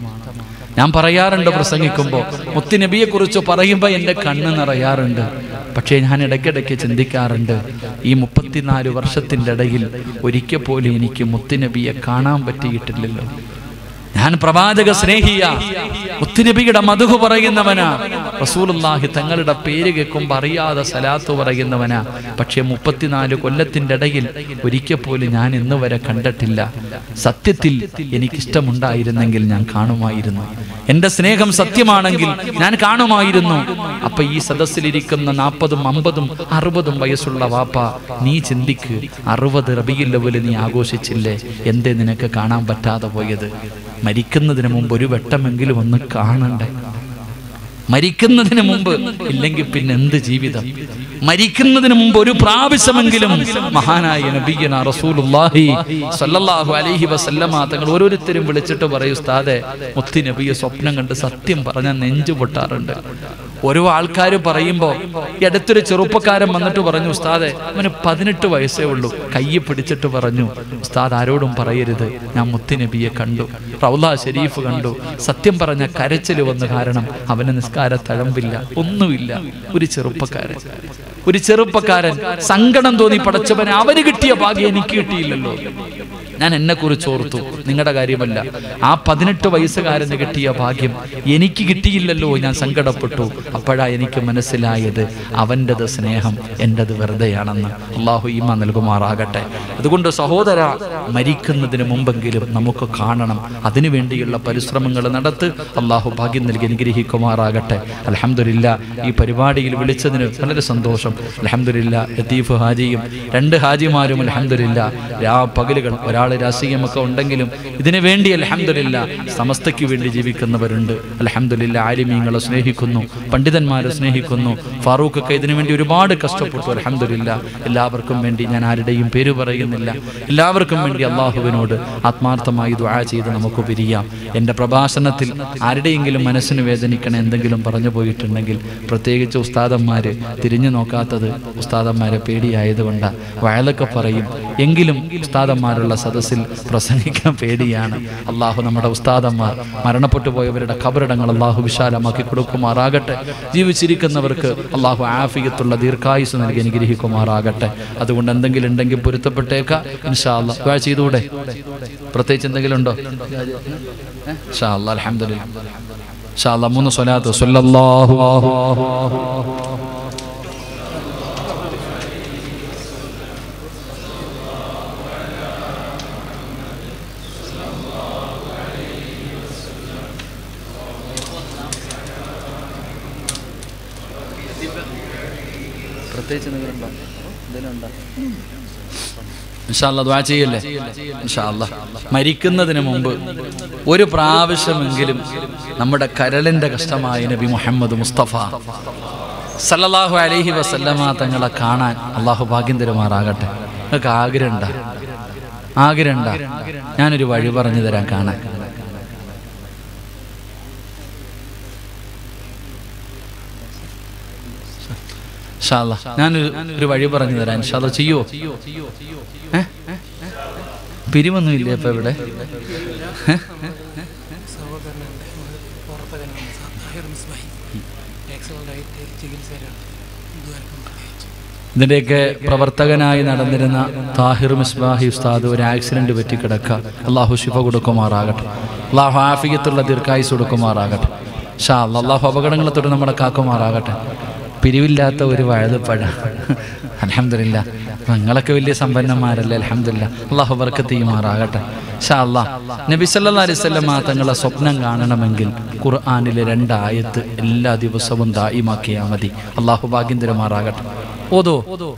Speaker 1: ഞാൻ പറയാറുണ്ട് പ്രസംഗിക്കുമ്പോൾ മുത്തുനബിയെ കുറിച്ച് പറയുമ്പോൾ എൻ്റെ കണ്ണ് നിറയാറുണ്ട് പക്ഷേ ഞാൻ ഇടയ്ക്കിടയ്ക്ക് ചിന്തിക്കാറുണ്ട് ഈ മുപ്പത്തിനാല് വർഷത്തിൻ്റെ ഇടയിൽ ഒരിക്കൽ പോലും എനിക്ക് മുത്തുനബിയെ കാണാൻ പറ്റിയിട്ടില്ലല്ലോ ഞാൻ പ്രവാചക സ്നേഹിയ മുത്തുനബിയുടെ മധുഹു പറയുന്നവനാ റസൂലുള്ളാഹി തങ്ങളുടെ പേര് കേൾക്കുമ്പോൾ അറിയാതെ സലാത്ത് പറയുന്നവനാ പക്ഷെ മുപ്പത്തിനാല് കൊല്ലത്തിന്റെ ഇടയിൽ ഒരിക്കൽ പോലും ഞാൻ ഇന്ന് വരെ കണ്ടിട്ടില്ല സത്യത്തിൽ എനിക്കിഷ്ടമുണ്ടായിരുന്നെങ്കിൽ ഞാൻ കാണുമായിരുന്നു എന്റെ സ്നേഹം സത്യമാണെങ്കിൽ ഞാൻ കാണുമായിരുന്നു അപ്പൊ ഈ സദസ്സിലിരിക്കുന്ന നാൽപ്പതും അമ്പതും അറുപതും വയസ്സുള്ള വാപ്പ നീ ചിന്തിക്ക് അറുപത് റബിയിൽ ലെവല് നീ ആഘോഷിച്ചില്ലേ എന്തേ നിനക്ക് കാണാൻ പറ്റാതെ പോയത് മരിക്കുന്നതിന് മുമ്പ് ഒരു വട്ടമെങ്കിലും ഒന്ന് കാണണ്ടേ മരിക്കുന്നതിന് മുമ്പ് ഇല്ലെങ്കിൽ പിന്നെ എന്ത് ജീവിതം മരിക്കുന്നതിന് മുമ്പ് ഒരു പ്രാവശ്യമെങ്കിലും മഹാനായ നബിയന റസൂലുള്ളാഹി സ്വല്ലല്ലാഹു അലൈഹി വസല്ലമ തങ്ങൾ ഓരോരുത്തരും വിളിച്ചിട്ട് പറയും ഉസ്താദെ മുത്തി നബിയെ സ്വപ്നം കണ്ട് സത്യം പറഞ്ഞാൽ നെഞ്ചു പൊട്ടാറുണ്ട് ഓരോ ആൾക്കാർ പറയുമ്പോൾ ഈ അടുത്തൊരു ചെറുപ്പക്കാരൻ വന്നിട്ട് പറഞ്ഞു ഉസ്താദെ അവന് പതിനെട്ട് വയസ്സേ ഉള്ളൂ കയ്യെ പിടിച്ചിട്ട് പറഞ്ഞു ഉസ്താദ് ആരോടും പറയരുത് ഞാൻ മുത്തി നബിയെ കണ്ടു റൗല ഷെരീഫ് കണ്ടു സത്യം പറഞ്ഞ കരച്ചിൽ വന്നു കാരണം അവന് നിസ്കാര തഴമ്പില്ല ഒന്നുമില്ല ഒരു ചെറുപ്പക്കാരൻ ഒരു ചെറുപ്പക്കാരൻ സങ്കടം തോന്നി പടച്ചവനെ അവന് കിട്ടിയ ഭാഗ്യം എനിക്ക് കിട്ടിയില്ലല്ലോ ഞാൻ എന്നെ കുറിച്ച് ഓർത്തു നിങ്ങളുടെ കാര്യമല്ല ആ പതിനെട്ട് വയസ്സുകാരന് കിട്ടിയ ഭാഗ്യം എനിക്ക് കിട്ടിയില്ലല്ലോ ഞാൻ സങ്കടപ്പെട്ടു അപ്പോഴാ എനിക്ക് മനസ്സിലായത് അവൻ്റെത് സ്നേഹം എൻ്റെത് വെറുതെയാണെന്ന് അള്ളാഹു ഈമ നൽകുമാറാകട്ടെ അതുകൊണ്ട് സഹോദര മരിക്കുന്നതിന് മുമ്പെങ്കിലും നമുക്ക് കാണണം അതിനു വേണ്ടിയുള്ള പരിശ്രമങ്ങൾ നടത്ത് അള്ളാഹു ഭാഗ്യം നൽകി അനുഗ്രഹിക്കുമാറാകട്ടെ അലഹമില്ല ഈ പരിപാടിയിൽ വിളിച്ചതിന് വളരെ സന്തോഷം അലഹമില്ല ലത്തീഫ് ഹാജിയും രണ്ട് ഹാജിമാരും അലഹമില്ല രാ പകലുകൾ ഒരാൾ രാഷ്ട്രീയമൊക്കെ ഉണ്ടെങ്കിലും ഇതിനു വേണ്ടി അലഹമില്ല സമസ്തയ്ക്ക് വേണ്ടി ജീവിക്കുന്നവരുണ്ട് അലഹമില്ല ആലിമീങ്ങളെ സ്നേഹിക്കുന്നു പണ്ഡിതന്മാരെ സ്നേഹിക്കുന്നു ഫാറൂഖ് ഒക്കെ ഇതിനു വേണ്ടി ഒരുപാട് കഷ്ടപ്പെട്ടു അലഹമില്ല എല്ലാവർക്കും വേണ്ടി ഞാൻ ആരുടെയും പേര് പറയുന്നില്ല എല്ലാവർക്കും വേണ്ടി അള്ളാഹുവിനോട് ആത്മാർത്ഥമായി ദുആ ചെയ്ത് നമുക്ക് പിരിയാം എൻ്റെ പ്രഭാഷണത്തിൽ ആരുടെയെങ്കിലും മനസ്സിന് വേദനിക്കണ എന്തെങ്കിലും പറഞ്ഞു പോയിട്ടുണ്ടെങ്കിൽ പ്രത്യേകിച്ച് ഉസ്താദന്മാര് തിരിഞ്ഞു നോക്കാത്തത് ഉസ്താദന്മാരെ പേടിയായതുകൊണ്ട് വയലൊക്കെ പറയും എങ്കിലും ഉസ്താദന്മാരുള്ള സദസ്സിൽ പ്രസംഗിക്കാൻ പേടിയാണ് അള്ളാഹു നമ്മുടെ ഉസ്താദന്മാർ മരണപ്പെട്ടു പോയവരുടെ ഖബറിടങ്ങൾ അള്ളാഹു വിശാലമാക്കി കൊടുക്കുമാറാകട്ടെ ജീവിച്ചിരിക്കുന്നവർക്ക് അള്ളാഹു ആഫിയത്തുള്ള ദീർഘായുസ് നൽകി അനുഗ്രഹിക്കുമാറാകട്ടെ അതുകൊണ്ട് എന്തെങ്കിലും ഉണ്ടെങ്കിൽ പൊരുത്തപ്പെട്ടേക്ക ഇൻഷാ അല്ലാ ദുആ ചെയ്തൂടെ പ്രത്യേകിച്ച് എന്തെങ്കിലും ഉണ്ടോ ഇൻഷാ അല്ലാ അൽഹംദുലില്ലാ ഇൻഷാ അല്ലാ മൂന്ന് സ്വലാത്ത് സ്വല്ലല്ലാഹു പ്രത്യേകിച്ച് എന്തെങ്കിലും ഉണ്ടോ എന്തെങ്കിലും ഉണ്ടോ ഇൻഷാല്ല ദ്വാ ചെയ്യല്ലേ ഇൻഷാല്ല മരിക്കുന്നതിന് മുമ്പ് ഒരു പ്രാവശ്യമെങ്കിലും നമ്മുടെ കരളിന്റെ കഷ്ടമായ നബി മുഹമ്മദ് മുസ്തഫ സല്ലല്ലാഹു അലൈഹി വസല്ലമ തങ്ങളെ കാണാൻ അള്ളാഹു ഭാഗ്യം തരുമാറാകട്ടെ നിങ്ങൾക്ക് ആഗ്രഹമുണ്ട ആഗ്രഹമുണ്ട ഞാനൊരു വഴി പറഞ്ഞു തരാൻ കാണാൻ ഇൻഷാല്ലാ ഞാനൊരു ഒരു വഴി പറഞ്ഞു തരാം ഇൻഷാല്ല ചെയ്യുവോ ഏ? പിരിവൊന്നും ഇല്ലേ ഇപ്പൊ ഇവിടെ ഏ?
Speaker 2: സഹോദരനുണ്ട് പ്രവർത്തകനാണ് താഹിർ മിസ്ബായി എക്സലൻ്റ് ആയിട്ട് ചികിത്സയിലാണ് ഇതുവരെക്കും പ്രത്യേകിച്ച്
Speaker 1: ഇതിന്റെയൊക്കെ പ്രവർത്തകനായി നടന്നിരുന്ന താഹിർ മിസ്ബാഹി ഉസ്താദ് ഒരു ആക്സിഡന്റ് പറ്റി കിടക്കുക അള്ളാഹു ശിഫ കൊടുക്കുമാറാകട്ടെ അള്ളാഹു ആഫിയത്തുള്ള ദീർഘായുസ് കൊടുക്കുമാറാകട്ടെ ഷാ അള്ളാഹു അപകടങ്ങളെ തൊട്ട് നമ്മളെ കാക്കുമാറാകട്ടെ പിരിവില്ലാത്ത ഒരു വഴുതപ്പഴ അലഹമില്ല നിങ്ങളൊക്കെ വലിയ സമ്പന്നന്മാരല്ലേ അലഹമില്ല അള്ളാഹു ബർക്കത്ത് ചെയ്യുമാറാകട്ടെ ഷാ അല്ലാ നബി സല്ലല്ലാഹു അലൈഹി വസല്ലം തങ്ങളെ സ്വപ്നം കാണണമെങ്കിൽ ഖുർആനിലെ രണ്ടായത്ത് എല്ലാ ദിവസവും ദായിമാക്കിയാൽ മതി അള്ളാഹു ഭാഗ്യം തരുമാറാകട്ടെ ഓതോ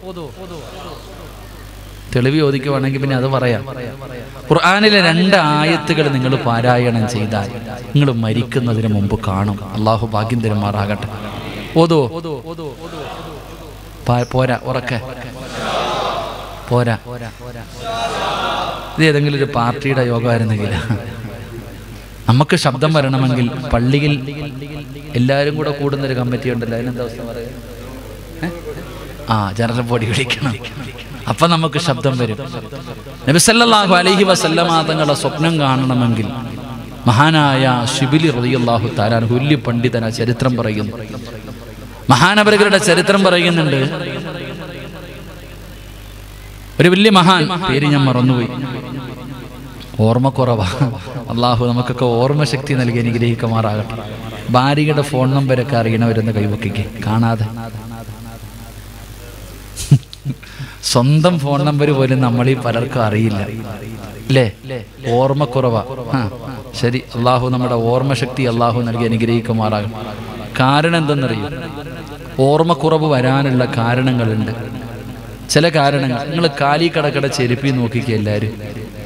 Speaker 1: തെളിവ് ചോദിക്കുവാണെങ്കിൽ പിന്നെ അത് പറയാം ഖുർആാനിലെ രണ്ട് ആയത്തുകൾ നിങ്ങൾ പാരായണം ചെയ്താൽ നിങ്ങൾ മരിക്കുന്നതിന് മുമ്പ് കാണും അള്ളാഹു ഭാഗ്യം തരുമാറാകട്ടെ ഓതോ പാ- പോരാ ഉറക്കെ പോരാ ഇത് ഏതെങ്കിലും ഒരു പാർട്ടിയുടെ യോഗമായിരുന്നെങ്കിൽ നമുക്ക് ശബ്ദം വരണമെങ്കിൽ പള്ളിയിൽ എല്ലാവരും കൂടെ കൂടുന്ന ഒരു കമ്മിറ്റി ഉണ്ടല്ലോ അതിനെന്താ അവസ്ഥ പറയുക ആ ജനറൽ ബോഡി വിളിക്കണം അപ്പൊ നമുക്ക് ശബ്ദം വരും നബിസല്ലാഹു അലൈഹി വസല്ലമ തങ്ങളുടെ സ്വപ്നം കാണണമെങ്കിൽ മഹാനായ ഷിബിലി റളിയല്ലാഹു താലാൻ ഹുല്യ പണ്ഡിതന ചരിത്രം പറയുന്നു മഹാനവരുകളുടെ ചരിത്രം പറയുന്നുണ്ട് ഒരു വലിയ മഹാൻ പേര് ഞാൻ മറന്നുപോയി ഓർമ്മക്കുറവാ അള്ളാഹു നമുക്കൊക്കെ ഓർമ്മശക്തി നൽകി അനുഗ്രഹിക്കുമാറാകട്ടെ ഭാര്യയുടെ ഫോൺ നമ്പരൊക്കെ അറിയണവരെന്ന് കൈവക്കിക്ക് കാണാതെ സ്വന്തം ഫോൺ നമ്പർ പോലും നമ്മളീ പലർക്കും അറിയില്ല അല്ലേ ഓർമ്മക്കുറവാ ആ ശരി അള്ളാഹു നമ്മുടെ ഓർമ്മശക്തി അള്ളാഹു നൽകി അനുഗ്രഹിക്കുമാറാകും കാരണം എന്തെന്നറിയും ഓർമ്മക്കുറവ് വരാനുള്ള കാരണങ്ങളുണ്ട് ചില കാരണങ്ങൾ നിങ്ങൾ കാലി കടക്കട ചെരുപ്പി നോക്കിക്കുക എല്ലാവരും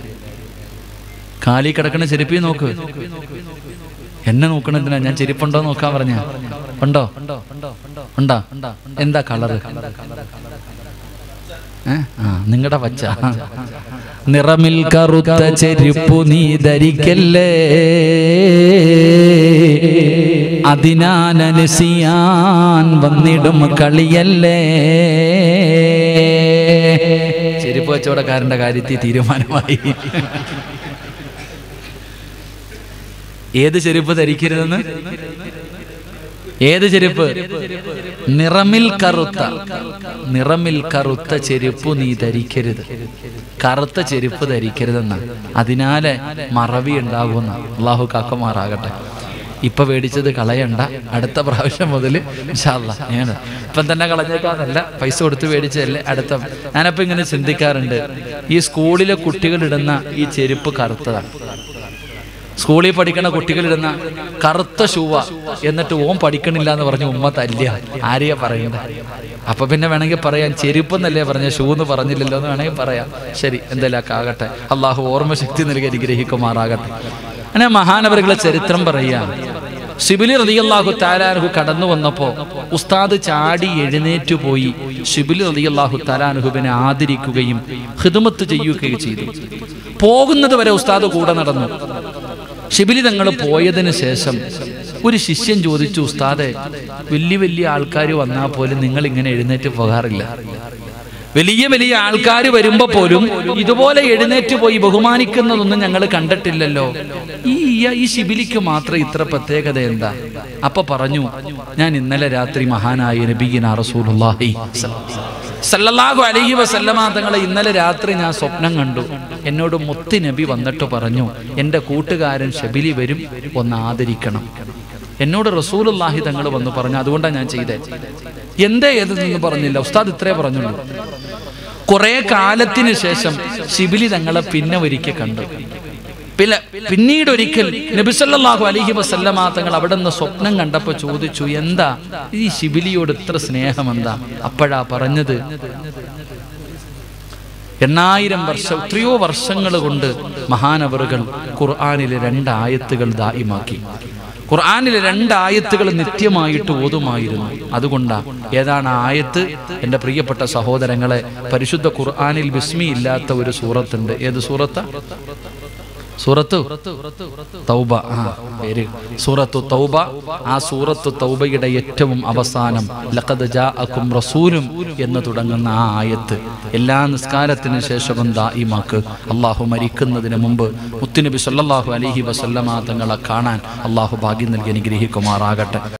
Speaker 1: കാലി കിടക്കണ ചെരുപ്പി നോക്ക് എന്നെ നോക്കണതിനാ ഞാൻ ചെരുപ്പുണ്ടോ നോക്കാൻ പറഞ്ഞ ഉണ്ടോ ഉണ്ടോ എന്താ കളറ് ഏ? ആ നിങ്ങളുടെ പച്ച നിറമിൽ കറുത്ത ചെരുപ്പു നീ ധരിക്കല്ലേ അതിനാനനുസിയാൻ വന്നിടും കളിയല്ലേ ചെരുപ്പ് കച്ചവടക്കാരന്റെ കാര്യത്തിൽ തീരുമാനമായി ഏത് ചെരുപ്പ് ധരിക്കരുതെന്ന് ഏത് ചെരുപ്പ് നിറമിൽ കറുത്ത നിറമിൽ കറുത്ത ചെരുപ്പ് നീ ധരിക്കരുത് കറുത്ത ചെരുപ്പ് ധരിക്കരുതെന്ന അതിനാലെ മറവി ഉണ്ടാകുമെന്ന അള്ളാഹു കാക്കമാറാകട്ടെ ഇപ്പൊ മേടിച്ചത് കളയണ്ട അടുത്ത പ്രാവശ്യം മുതൽ ഞാൻ ഇപ്പം തന്നെ കളഞ്ഞേക്കാന്നല്ല പൈസ കൊടുത്ത് മേടിച്ചതല്ലേ അടുത്ത ഞാനപ്പോ ഇങ്ങനെ ചിന്തിക്കാറുണ്ട് ഈ സ്കൂളിലെ കുട്ടികളിടുന്ന ഈ ചെരുപ്പ് കറുത്തതാണ് സ്കൂളിൽ പഠിക്കണ കുട്ടികളിടുന്ന കറുത്ത ഷൂവ എന്നിട്ട് ഓൻ പഠിക്കണില്ല എന്ന് പറഞ്ഞ് ഉമ്മ തല്ലിയ ആരെയാ പറയുന്നത് അപ്പൊ പിന്നെ വേണമെങ്കിൽ പറയാം ചെരുപ്പെന്നല്ലേ പറഞ്ഞ ഷൂ എന്ന് പറഞ്ഞില്ലല്ലോ എന്ന് വേണമെങ്കിൽ പറയാം ശരി എന്തെല്ലാം ആകട്ടെ അള്ളാഹു ഓർമ്മശക്തി നൽകി അനുഗ്രഹിക്കുമാറാകട്ടെ അങ്ങനെ മഹാനവറുകളെ ചരിത്രം പറയാം ഷിബിലി റളിയല്ലാഹു താലാനുഹു കടന്നു വന്നപ്പോ ഉസ്താദ് ചാടി എഴുന്നേറ്റു പോയി ഷിബിലി റളിയല്ലാഹു താലാനുഹുവിനെ ആദരിക്കുകയും ഹിദമത്ത് ചെയ്യുകയും ചെയ്തു പോകുന്നത് വരെ ഉസ്താദ് കൂടെ നടന്നു ഷിബിലി തങ്ങൾ പോയതിനു ശേഷം ഒരു ശിഷ്യൻ ചോദിച്ചു ഉസ്താദെ വലിയ വലിയ ആൾക്കാർ വന്നാൽ പോലും നിങ്ങൾ ഇങ്ങനെ എഴുന്നേറ്റ് പോകാറില്ല വലിയ വലിയ ആൾക്കാർ വരുമ്പോ പോലും ഇതുപോലെ എഴുന്നേറ്റ് പോയി ബഹുമാനിക്കുന്നതൊന്നും ഞങ്ങൾ കണ്ടിട്ടില്ലല്ലോ ഈ ഈ ശിബിലിക്ക് മാത്രം ഇത്ര പ്രത്യേകത എന്താ അപ്പൊ പറഞ്ഞു ഞാൻ ഇന്നലെ രാത്രി മഹാനായ നബീന റസൂലുള്ളാഹി സല്ലല്ലാഹു അലൈഹി വസല്ലമ തങ്ങളെ ഇന്നലെ രാത്രി ഞാൻ സ്വപ്നം കണ്ടു എന്നോട് മുത്തി നബി വന്നിട്ട് പറഞ്ഞു എൻ്റെ കൂട്ടുകാരൻ ഷബിലി വരും ഒന്ന് ആദരിക്കണം എന്നോട് റസൂലുള്ളാഹി തങ്ങൾ വന്ന് പറഞ്ഞു അതുകൊണ്ടാണ് ഞാൻ ചെയ്തേ എന്തേ ഏതെന്ന് പറഞ്ഞില്ല ഉസ്താദ് ഇത്രേ പറഞ്ഞുള്ളൂ കുറെ കാലത്തിന് ശേഷം ഷിബിലി തങ്ങളെ പിന്നെ ഒരിക്കൽ കണ്ടു പിന്നെ പിന്നീട് ഒരിക്കൽ നബിസല്ലാഹു അലഹി വസല്ലമ തങ്ങൾ അവിടെ നിന്ന് സ്വപ്നം കണ്ടപ്പോ ചോദിച്ചു എന്താ ഈ ശിബിലിയോട് ഇത്ര സ്നേഹം എന്താ അപ്പോഴാ പറഞ്ഞത് എണ്ണായിരം വർഷം എത്രയോ വർഷങ്ങൾ കൊണ്ട് മഹാനവറുകൾ ഖുർആാനിലെ രണ്ടായത്തുകൾ ദായിമാക്കി ഖുർആാനിലെ രണ്ടായത്തുകൾ നിത്യമായിട്ട് ഓതുമായിരുന്നു അതുകൊണ്ടാ ഏതാണ് ആ ആയത്ത് എൻ്റെ പ്രിയപ്പെട്ട സഹോദരങ്ങളെ പരിശുദ്ധ ഖുർആാനിൽ ബിസ്മി ഇല്ലാത്ത ഒരു സൂറത്തുണ്ട് ഏത് സൂറത്താ സൂറത്തു തൗബ ആ പേര് സൂറത്തു തൗബ ആ സൂറത്തു തൗബയുടെ ഏറ്റവും അവസാനം ലഖദ് ജാഅക്കും റസൂലും എന്ന് തുടങ്ങുന്ന ആ ആയത്ത് എല്ലാ നിസ്കാരത്തിന് ശേഷവും ദായിമാക്ക് അള്ളാഹു മരിക്കുന്നതിന് മുമ്പ് മുത്തുനബി സല്ലല്ലാഹു അലൈഹി വസല്ലമ തങ്ങളെ കാണാൻ അള്ളാഹു ഭാഗ്യം നൽകി അനുഗ്രഹിക്കുമാറാകട്ടെ